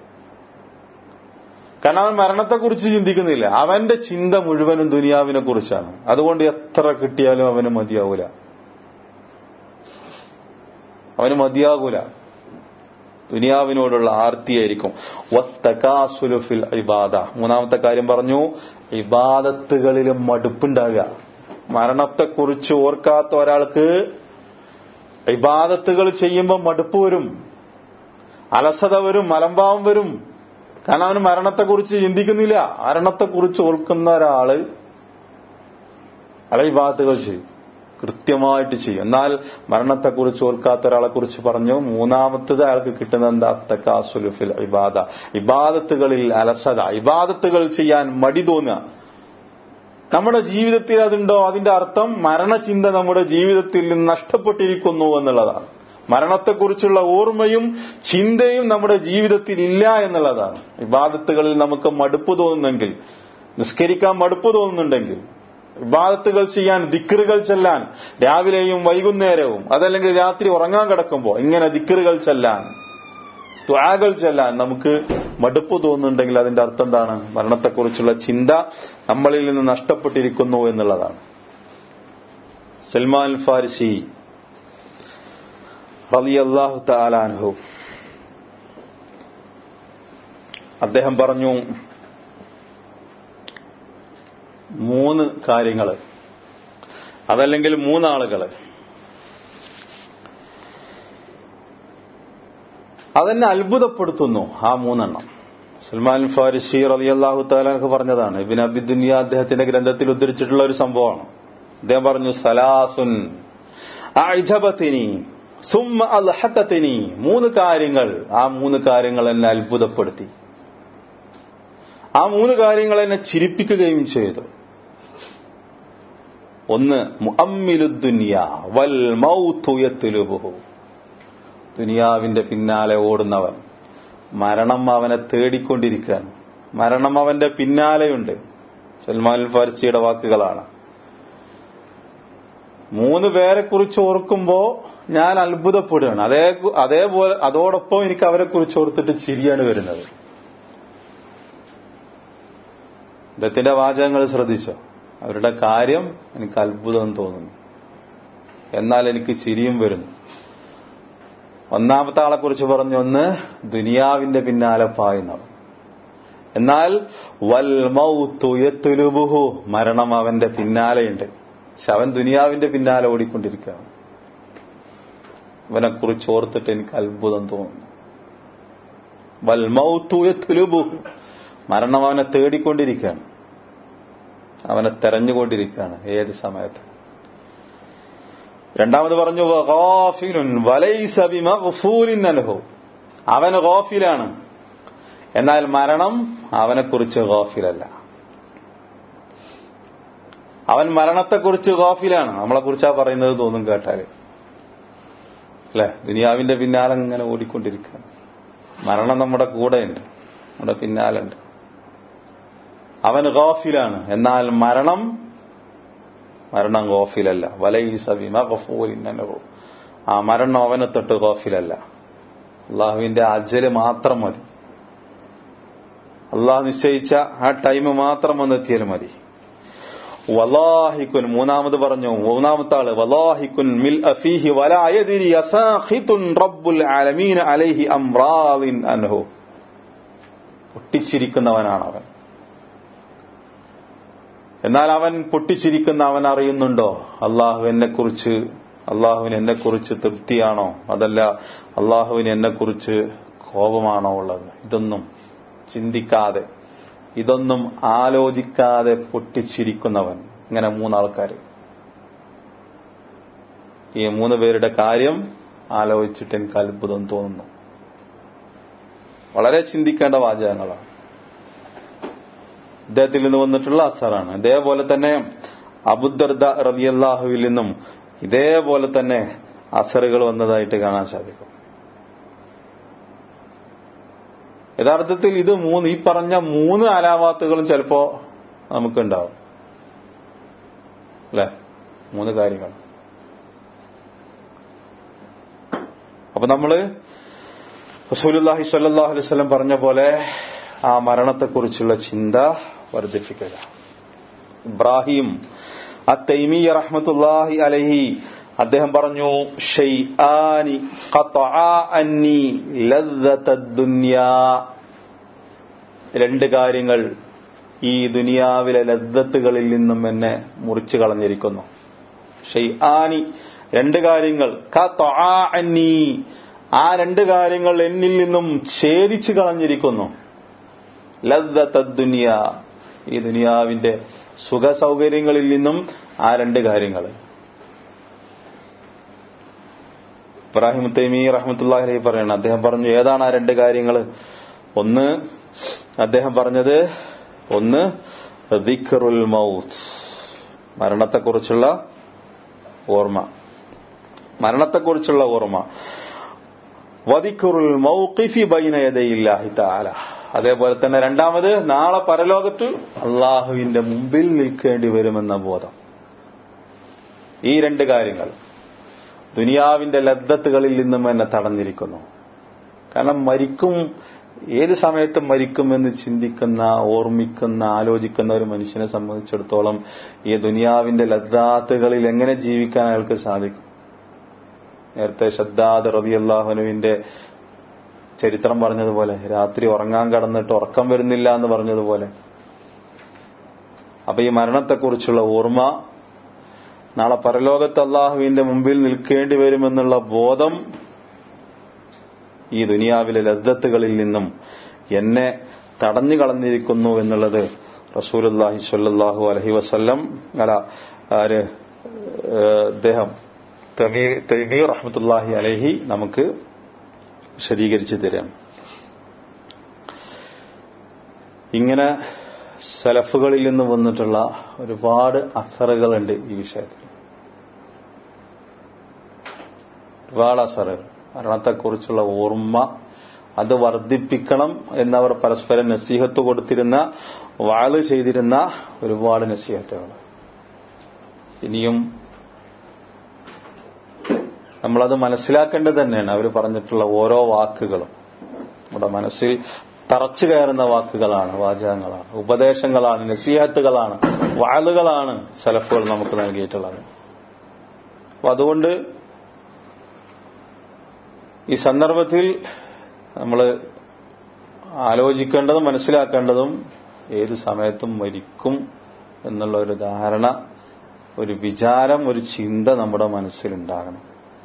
കാരണം അവൻ മരണത്തെക്കുറിച്ച് ചിന്തിക്കുന്നില്ല അവന്റെ ചിന്ത മുഴുവനും ദുനിയാവിനെ കുറിച്ചാണ് അതുകൊണ്ട് എത്ര കിട്ടിയാലും അവന് മതിയാവൂല അവന് മതിയാകൂല ദുനിയാവിനോടുള്ള ആർത്തിയായിരിക്കും വത്തകാസുലുഫിൽ ഇബാദ മൂന്നാമത്തെ കാര്യം പറഞ്ഞു ഇബാദത്തുകളിലും മടുപ്പുണ്ടാകുക മരണത്തെക്കുറിച്ച് ഓർക്കാത്ത ഒരാൾക്ക് ഇബാദത്തുകൾ ചെയ്യുമ്പോൾ മടുപ്പ് വരും അലസത വരും മലമ്പാവം വരും കാരണം അവന് മരണത്തെക്കുറിച്ച് ചിന്തിക്കുന്നില്ല മരണത്തെക്കുറിച്ച് ഓർക്കുന്ന ഒരാള് അയാൾ ഇബാദത്തുകൾ ചെയ്യും കൃത്യമായിട്ട് ചെയ്യും എന്നാൽ മരണത്തെക്കുറിച്ച് ഓർക്കാത്ത ഒരാളെ കുറിച്ച് പറഞ്ഞു മൂന്നാമത്തത് അയാൾക്ക് കിട്ടുന്ന എന്താ തക്കാസുലുഫിൽ ഇബാദ ഇബാദത്തുകളിൽ അലസത ഇബാദത്തുകൾ ചെയ്യാൻ മടി തോന്നുക നമ്മുടെ ജീവിതത്തിൽ അതുണ്ടോ അതിന്റെ അർത്ഥം മരണചിന്ത നമ്മുടെ ജീവിതത്തിൽ നിന്ന് നഷ്ടപ്പെട്ടിരിക്കുന്നു എന്നുള്ളതാണ് മരണത്തെക്കുറിച്ചുള്ള ഓർമ്മയും ചിന്തയും നമ്മുടെ ജീവിതത്തിൽ ഇല്ല എന്നുള്ളതാണ് ഇബാദത്തുകളിൽ നമുക്ക് മടുപ്പ് തോന്നുന്നെങ്കിൽ നിസ്കരിക്കാൻ മടുപ്പ് തോന്നുന്നുണ്ടെങ്കിൽ ഇബാദത്തുകൾ ചെയ്യാൻ ദിക്കറുകൾ ചെല്ലാൻ രാവിലെയും വൈകുന്നേരവും അതല്ലെങ്കിൽ രാത്രി ഉറങ്ങാൻ കിടക്കുമ്പോൾ ഇങ്ങനെ ദിക്കറുകൾ ചെല്ലാൻ ത്വാകൾ ചെല്ലാൻ നമുക്ക് മടുപ്പ് തോന്നുന്നുണ്ടെങ്കിൽ അതിന്റെ അർത്ഥം എന്താണ് മരണത്തെക്കുറിച്ചുള്ള ചിന്ത നമ്മളിൽ നിന്ന് നഷ്ടപ്പെട്ടിരിക്കുന്നു എന്നുള്ളതാണ് സൽമാൻ ഫാരിസി റളിയല്ലാഹു തആലാൻഹു അദ്ദേഹം പറഞ്ഞു മൂന്ന് കാര്യങ്ങൾ അതല്ലെങ്കിൽ മൂന്നാളുകൾ അതെന്നെ അത്ഭുതപ്പെടുത്തുന്നു ആ മൂന്നെണ്ണം സൽമാൻ ഫാരിസി റളിയല്ലാഹു തആലാൻഹു പറഞ്ഞതാണ് ഇബിൻ അബി ദുനിയ അദ്ദേഹത്തിന്റെ ഗ്രന്ഥത്തിൽ ഉദ്ധരിച്ചിട്ടുള്ള ഒരു സംഭവമാണ് അദ്ദേഹം പറഞ്ഞു സലാസുൻ അഅ്ജബത്തിനി സുമ്മ അൽഹഖത്തിനി മൂന്ന് കാര്യങ്ങൾ ആ മൂന്ന് കാര്യങ്ങൾ എന്നെ അത്ഭുതപ്പെടുത്തി ആ മൂന്ന് കാര്യങ്ങൾ എന്നെ ചിരിപ്പിക്കുകയും ചെയ്തു ഒന്ന് മുഅമ്മിലുദ്ദുനിയ വൽ മൗതു യത്ലുബുഹു ദുനിയാവിന്റെ പിന്നാലെ ഓടുന്നവൻ മരണം അവനെ തേടിക്കൊണ്ടിരിക്കുകയാണ് മരണം അവന്റെ പിന്നാലെയുണ്ട് സൽമാൻ ഫാർസിയുടെ വാക്കുകളാണ് മൂന്ന് പേരെ കുറിച്ച് ഓർക്കുമ്പോ ഞാൻ അത്ഭുതപ്പെടുകയാണ് അതേ അതേപോലെ അതോടൊപ്പം എനിക്ക് അവരെ കുറിച്ച് ഓർത്തിട്ട് ചിരിയാണ് വരുന്നത് ഇദ്ദേഹത്തിന്റെ വാചകങ്ങൾ ശ്രദ്ധിച്ചോ അവരുടെ കാര്യം എനിക്ക് അത്ഭുതം തോന്നുന്നു എന്നാൽ എനിക്ക് ചിരിയും വരുന്നു ഒന്നാമത്തെ ആളെ കുറിച്ച് പറഞ്ഞു ഒന്ന് ദുനിയാവിന്റെ പിന്നാലെ പായുന്നവൻ എന്നാൽ വൽ മൗത്തുയത്തുലുബുഹു മരണം അവന്റെ പിന്നാലെയുണ്ട് പക്ഷെ അവൻ ദുനിയാവിന്റെ പിന്നാലെ ഓടിക്കൊണ്ടിരിക്കുകയാണ് അവനെ കുറിച്ച് ഓർത്തിട്ട് എനിക്ക് അത്ഭുതം തോന്നുന്നു വൽ മൗത്തുയത്തുലുബുഹു മരണം അവനെ തേടിക്കൊണ്ടിരിക്കുകയാണ് അവനെ തെരഞ്ഞുകൊണ്ടിരിക്കുകയാണ് ഏത് സമയത്തും രണ്ടാമത് പറഞ്ഞു അവൻ ഗോഫിലാണ് എന്നാൽ മരണം അവനെക്കുറിച്ച് ഗോഫിലല്ല അവൻ മരണത്തെക്കുറിച്ച് ഗോഫിലാണ് നമ്മളെ കുറിച്ചാ പറയുന്നത് തോന്നും കേട്ടാല് അല്ലെ ദുനിയാവിന്റെ പിന്നാലെ ഇങ്ങനെ ഓടിക്കൊണ്ടിരിക്കുകയാണ് മരണം നമ്മുടെ കൂടെയുണ്ട് നമ്മുടെ പിന്നാലുണ്ട് അവൻ ഗോഫിലാണ് എന്നാൽ മരണം മരണം ഗോഫിലല്ല വലൈസബിമ ഗഫൂലിന്നോ ആ മരണം അവനെ തൊട്ട് ഗോഫിലല്ല അള്ളാഹുവിന്റെ അജല് മാത്രം മതി അള്ളാഹ് നിശ്ചയിച്ച ആ ടൈം മാത്രം വന്നെത്തിയാൽ മതി വലാഹിക്കുൻ മൂന്നാമത് പറഞ്ഞു മൂന്നാമത്തെ ആള് വലാഹിക്കുൻ മിൽ അഫീഹി വലായതിരി അസാഹിത്തുൻ റബ്ബുൽ ആലമീൻ അലൈഹി അംറാദിൻ അൻഹു പൊട്ടിച്ചിരിക്കുന്നവനാണ് അവൻ എന്നാൽ അവൻ പൊട്ടിച്ചിരിക്കുന്ന അവൻ അറിയുന്നുണ്ടോ അള്ളാഹു എന്നെ കുറിച്ച് അള്ളാഹുവിന് എന്നെ കുറിച്ച് തൃപ്തിയാണോ അതല്ല അള്ളാഹുവിന് എന്നെ കുറിച്ച് കോപമാണോ ഉള്ളത് ഇതൊന്നും ചിന്തിക്കാതെ ഇതൊന്നും ആലോചിക്കാതെ പൊട്ടിച്ചിരിക്കുന്നവൻ ഇങ്ങനെ മൂന്നാൾക്കാർ ഈ മൂന്ന് പേരുടെ കാര്യം ആലോചിച്ചിട്ട് എനിക്ക് അത്ഭുതം തോന്നുന്നു വളരെ ചിന്തിക്കേണ്ട വാചകങ്ങളാണ് ഇദ്ദേഹത്തിൽ നിന്ന് വന്നിട്ടുള്ള അസറാണ് ഇതേപോലെ തന്നെ അബുദർദ റബിയല്ലാഹുവിൽ നിന്നും ഇതേപോലെ തന്നെ അസറുകൾ വന്നതായിട്ട് കാണാൻ സാധിക്കും യഥാർത്ഥത്തിൽ ഇത് മൂന്ന് ഈ പറഞ്ഞ മൂന്ന് അലാവാത്തുകളും ചിലപ്പോ നമുക്കുണ്ടാവും അല്ലെ മൂന്ന് കാര്യങ്ങൾ അപ്പൊ നമ്മള് റസൂലുല്ലാഹി സ്വല്ലല്ലാഹു അലൈഹി വസല്ലം പറഞ്ഞ പോലെ ആ മരണത്തെക്കുറിച്ചുള്ള ചിന്ത വർദ്ധിപ്പിക്കുക ഇബ്രാഹിം അത്തൈമി റഹ്മത്തുല്ലാഹി അലഹി അദ്ദേഹം പറഞ്ഞു ഷൈആനി ഖതആ അന്നി ലദ്ദത്തദ്ദുന്യാ രണ്ട് കാര്യങ്ങൾ ഈ ദുനിയാവിലെ ലദ്ദത്തുകളിൽ നിന്നും എന്നെ മുറിച്ചു കളഞ്ഞിരിക്കുന്നു ഷൈആനി രണ്ട് കാര്യങ്ങൾ ഖതആ അന്നി ആ രണ്ട് കാര്യങ്ങൾ എന്നിൽ നിന്നും ഛേദിച്ചു കളഞ്ഞിരിക്കുന്നു ലദ്ദത്തദ്ദുനിയ ഈ ദുനിയാവിന്റെ സുഖ സൗകര്യങ്ങളിൽ നിന്നും ആ രണ്ട് കാര്യങ്ങൾ ഇബ്രാഹിം തൈമി റഹ്മത്തുല്ലാഹി അലൈഹി പറയണം അദ്ദേഹം പറഞ്ഞു ഏതാണ് ആ രണ്ട് കാര്യങ്ങൾ ഒന്ന് അദ്ദേഹം പറഞ്ഞത് ഒന്ന് ദിഖറുൽ മൗത്ത് മരണത്തെക്കുറിച്ചുള്ള ഓർമ്മ മരണത്തെക്കുറിച്ചുള്ള ഓർമ്മ വദിഖുറുൽ മൗഖിഫി ബൈന യദയില്ലാഹി തആല അതേപോലെ തന്നെ രണ്ടാമത് നാളെ പരലോകത്ത് അള്ളാഹുവിന്റെ മുമ്പിൽ നിൽക്കേണ്ടി വരുമെന്ന ബോധം ഈ രണ്ട് കാര്യങ്ങൾ ദുനിയാവിന്റെ ലദ്ദത്തുകളിൽ നിന്നും എന്നെ തടഞ്ഞിരിക്കുന്നു കാരണം മരിക്കും ഏത് സമയത്തും മരിക്കുമെന്ന് ചിന്തിക്കുന്ന ഓർമ്മിക്കുന്ന ആലോചിക്കുന്ന ഒരു മനുഷ്യനെ സംബന്ധിച്ചിടത്തോളം ഈ ദുനിയാവിന്റെ ലദ്ദാത്തുകളിൽ എങ്ങനെ ജീവിക്കാൻ അയാൾക്ക് സാധിക്കും നേരത്തെ ഷദ്ദാദ് റബി അള്ളാഹുനുവിന്റെ ചരിത്രം പറഞ്ഞതുപോലെ രാത്രി ഉറങ്ങാൻ കടന്നിട്ട് ഉറക്കം വരുന്നില്ല എന്ന് പറഞ്ഞതുപോലെ അപ്പൊ ഈ മരണത്തെക്കുറിച്ചുള്ള ഓർമ്മ നാളെ പരലോകത്ത് അള്ളാഹുവിന്റെ മുമ്പിൽ നിൽക്കേണ്ടി വരുമെന്നുള്ള ബോധം ഈ ദുനിയാവിലെ ലദ്ദത്തുകളിൽ നിന്നും എന്നെ തടഞ്ഞു കളഞ്ഞിരിക്കുന്നു എന്നുള്ളത് റസൂലുല്ലാഹി സ്വല്ലല്ലാഹു അലഹി വസ്ല്ലം അല്ല ആര് അദ്ദേഹം തൈമീർ റഹ്മത്തുല്ലാഹി അലഹി നമുക്ക് വിശദീകരിച്ചു തരാം ഇങ്ങനെ സലഫുകളിൽ നിന്ന് വന്നിട്ടുള്ള ഒരുപാട് അസറുകളുണ്ട് ഈ വിഷയത്തിൽ ഒരുപാട് അസറുകൾ മരണത്തെക്കുറിച്ചുള്ള ഓർമ്മ അത് വർദ്ധിപ്പിക്കണം എന്നവർ പരസ്പരം നസീഹത്ത് കൊടുത്തിരുന്ന വാള് ചെയ്തിരുന്ന ഒരുപാട് നസീഹത്തുകൾ ഇനിയും നമ്മളത് മനസ്സിലാക്കേണ്ടത് തന്നെയാണ് അവർ പറഞ്ഞിട്ടുള്ള ഓരോ വാക്കുകളും നമ്മുടെ മനസ്സിൽ തറച്ചു കയറുന്ന വാക്കുകളാണ് വാചകങ്ങളാണ് ഉപദേശങ്ങളാണ് നസീഹത്തുകളാണ് വാളുകളാണ് സലഫുകൾ നമുക്ക് നൽകിയിട്ടുള്ളത് അപ്പൊ അതുകൊണ്ട് ഈ സന്ദർഭത്തിൽ നമ്മൾ ആലോചിക്കേണ്ടതും മനസ്സിലാക്കേണ്ടതും ഏത് സമയത്തും മരിക്കും എന്നുള്ള ഒരു ധാരണ ഒരു വിചാരം ഒരു ചിന്ത നമ്മുടെ മനസ്സിലുണ്ടാകണം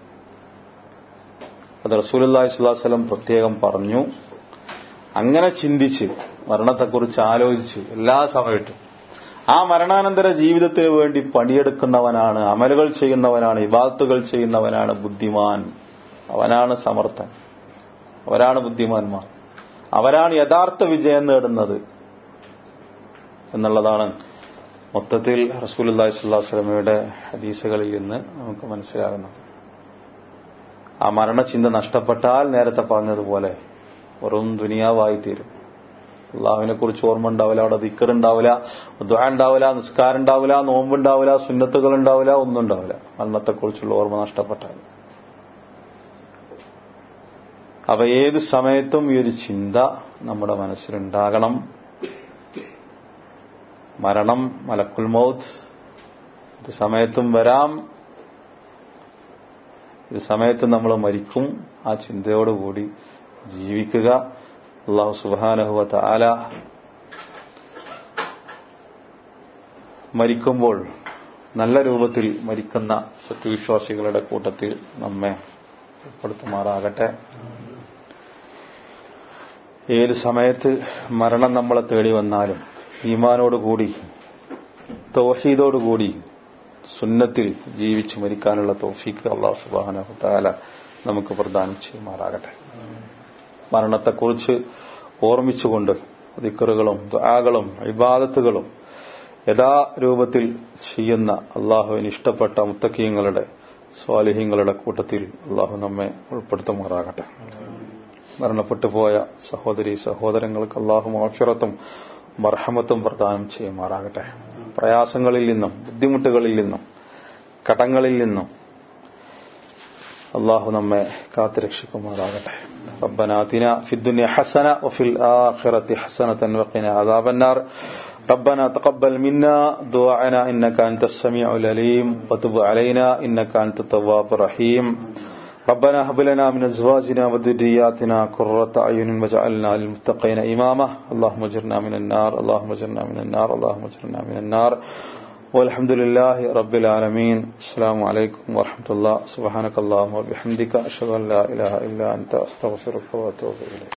അത് റസൂലി സ്വലാസ്ലം പ്രത്യേകം പറഞ്ഞു അങ്ങനെ ചിന്തിച്ച് മരണത്തെക്കുറിച്ച് ആലോചിച്ച് എല്ലാ സമയത്തും ആ മരണാനന്തര ജീവിതത്തിന് വേണ്ടി പണിയെടുക്കുന്നവനാണ് അമലുകൾ ചെയ്യുന്നവനാണ് ഇബാത്തുകൾ ചെയ്യുന്നവനാണ് ബുദ്ധിമാൻ അവനാണ് സമർത്ഥൻ അവരാണ് ബുദ്ധിമാന്മാർ അവരാണ് യഥാർത്ഥ വിജയം നേടുന്നത് എന്നുള്ളതാണ് മൊത്തത്തിൽ റസൂലി സ്വല്ലാസ്ലമയുടെ ഹദീസുകളിൽ നിന്ന് നമുക്ക് മനസ്സിലാകുന്നത് ആ മരണചിന്ത നഷ്ടപ്പെട്ടാൽ നേരത്തെ പറഞ്ഞതുപോലെ വെറും ദുനിയാവായി തീരും അള്ളാഹുവിനെ കുറിച്ച് ഓർമ്മ ഉണ്ടാവില്ല അവിടെ ദിക്കർ ഉണ്ടാവില്ല ദ്വാ ഉണ്ടാവില്ല നിസ്കാരം ഉണ്ടാവില്ല നോമ്പുണ്ടാവില്ല സുന്നത്തുകൾ ഉണ്ടാവില്ല ഒന്നും ഉണ്ടാവില്ല മരണത്തെക്കുറിച്ചുള്ള ഓർമ്മ നഷ്ടപ്പെട്ടാൽ അവ ഏത് സമയത്തും ഈ ഒരു ചിന്ത നമ്മുടെ മനസ്സിലുണ്ടാകണം മരണം മലക്കുൽ മൗത്ത് ഇത് സമയത്തും വരാം ഇത് സമയത്ത് നമ്മൾ മരിക്കും ആ ചിന്തയോടുകൂടി ജീവിക്കുക അള്ളാഹു സുബാനഹുവ ആല മരിക്കുമ്പോൾ നല്ല രൂപത്തിൽ മരിക്കുന്ന സത്യവിശ്വാസികളുടെ കൂട്ടത്തിൽ നമ്മെ ഉൾപ്പെടുത്തുമാറാകട്ടെ ഏത് സമയത്ത് മരണം നമ്മളെ തേടി വന്നാലും ഈമാനോടുകൂടി തോഹീദോടുകൂടി സുന്നത്തിൽ ജീവിച്ചു മരിക്കാനുള്ള തോഫീക്ക് അള്ളാഹു സുബാനഹുത്താല നമുക്ക് പ്രദാനം ചെയ്യുമാറാകട്ടെ മരണത്തെക്കുറിച്ച് ഓർമ്മിച്ചുകൊണ്ട് ദിക്കറുകളും ദ്വാകളും ഇബാദത്തുകളും യഥാ രൂപത്തിൽ ചെയ്യുന്ന അള്ളാഹുവിന് ഇഷ്ടപ്പെട്ട മുത്തക്കീയങ്ങളുടെ സ്വാലിഹ്യങ്ങളുടെ കൂട്ടത്തിൽ അള്ളാഹു നമ്മെ ഉൾപ്പെടുത്തുമാറാകട്ടെ മരണപ്പെട്ടു പോയ സഹോദരി സഹോദരങ്ങൾക്ക് അള്ളാഹു മാഫിറത്തും മർഹമത്തും പ്രദാനം ചെയ്യുമാറാകട്ടെ പ്രയാസങ്ങളിൽ നിന്നും ബുദ്ധിമുട്ടുകളിൽ നിന്നും കടങ്ങളിൽ നിന്നും അള്ളാഹു നമ്മെ കാത്തുരക്ഷിക്കുമാറാകട്ടെ ربنا آتنا في الدنيا حسنة وفي الآخرة حسنة وقنا عذاب النار ربنا تقبل منا دعاءنا إنك أنت السميع العليم وتب علينا إنك أنت التواب الرحيم ربنا هب لنا من أزواجنا وذرياتنا قرة أعين واجعلنا للمتقين إماما اللهم اجرنا من النار اللهم اجرنا من النار اللهم اجرنا من النار والحمد لله رب العالمين السلام عليكم ورحمة الله سبحانك اللهم وبحمدك أشهد أن لا إله إلا أنت أستغفرك وأتوب إليك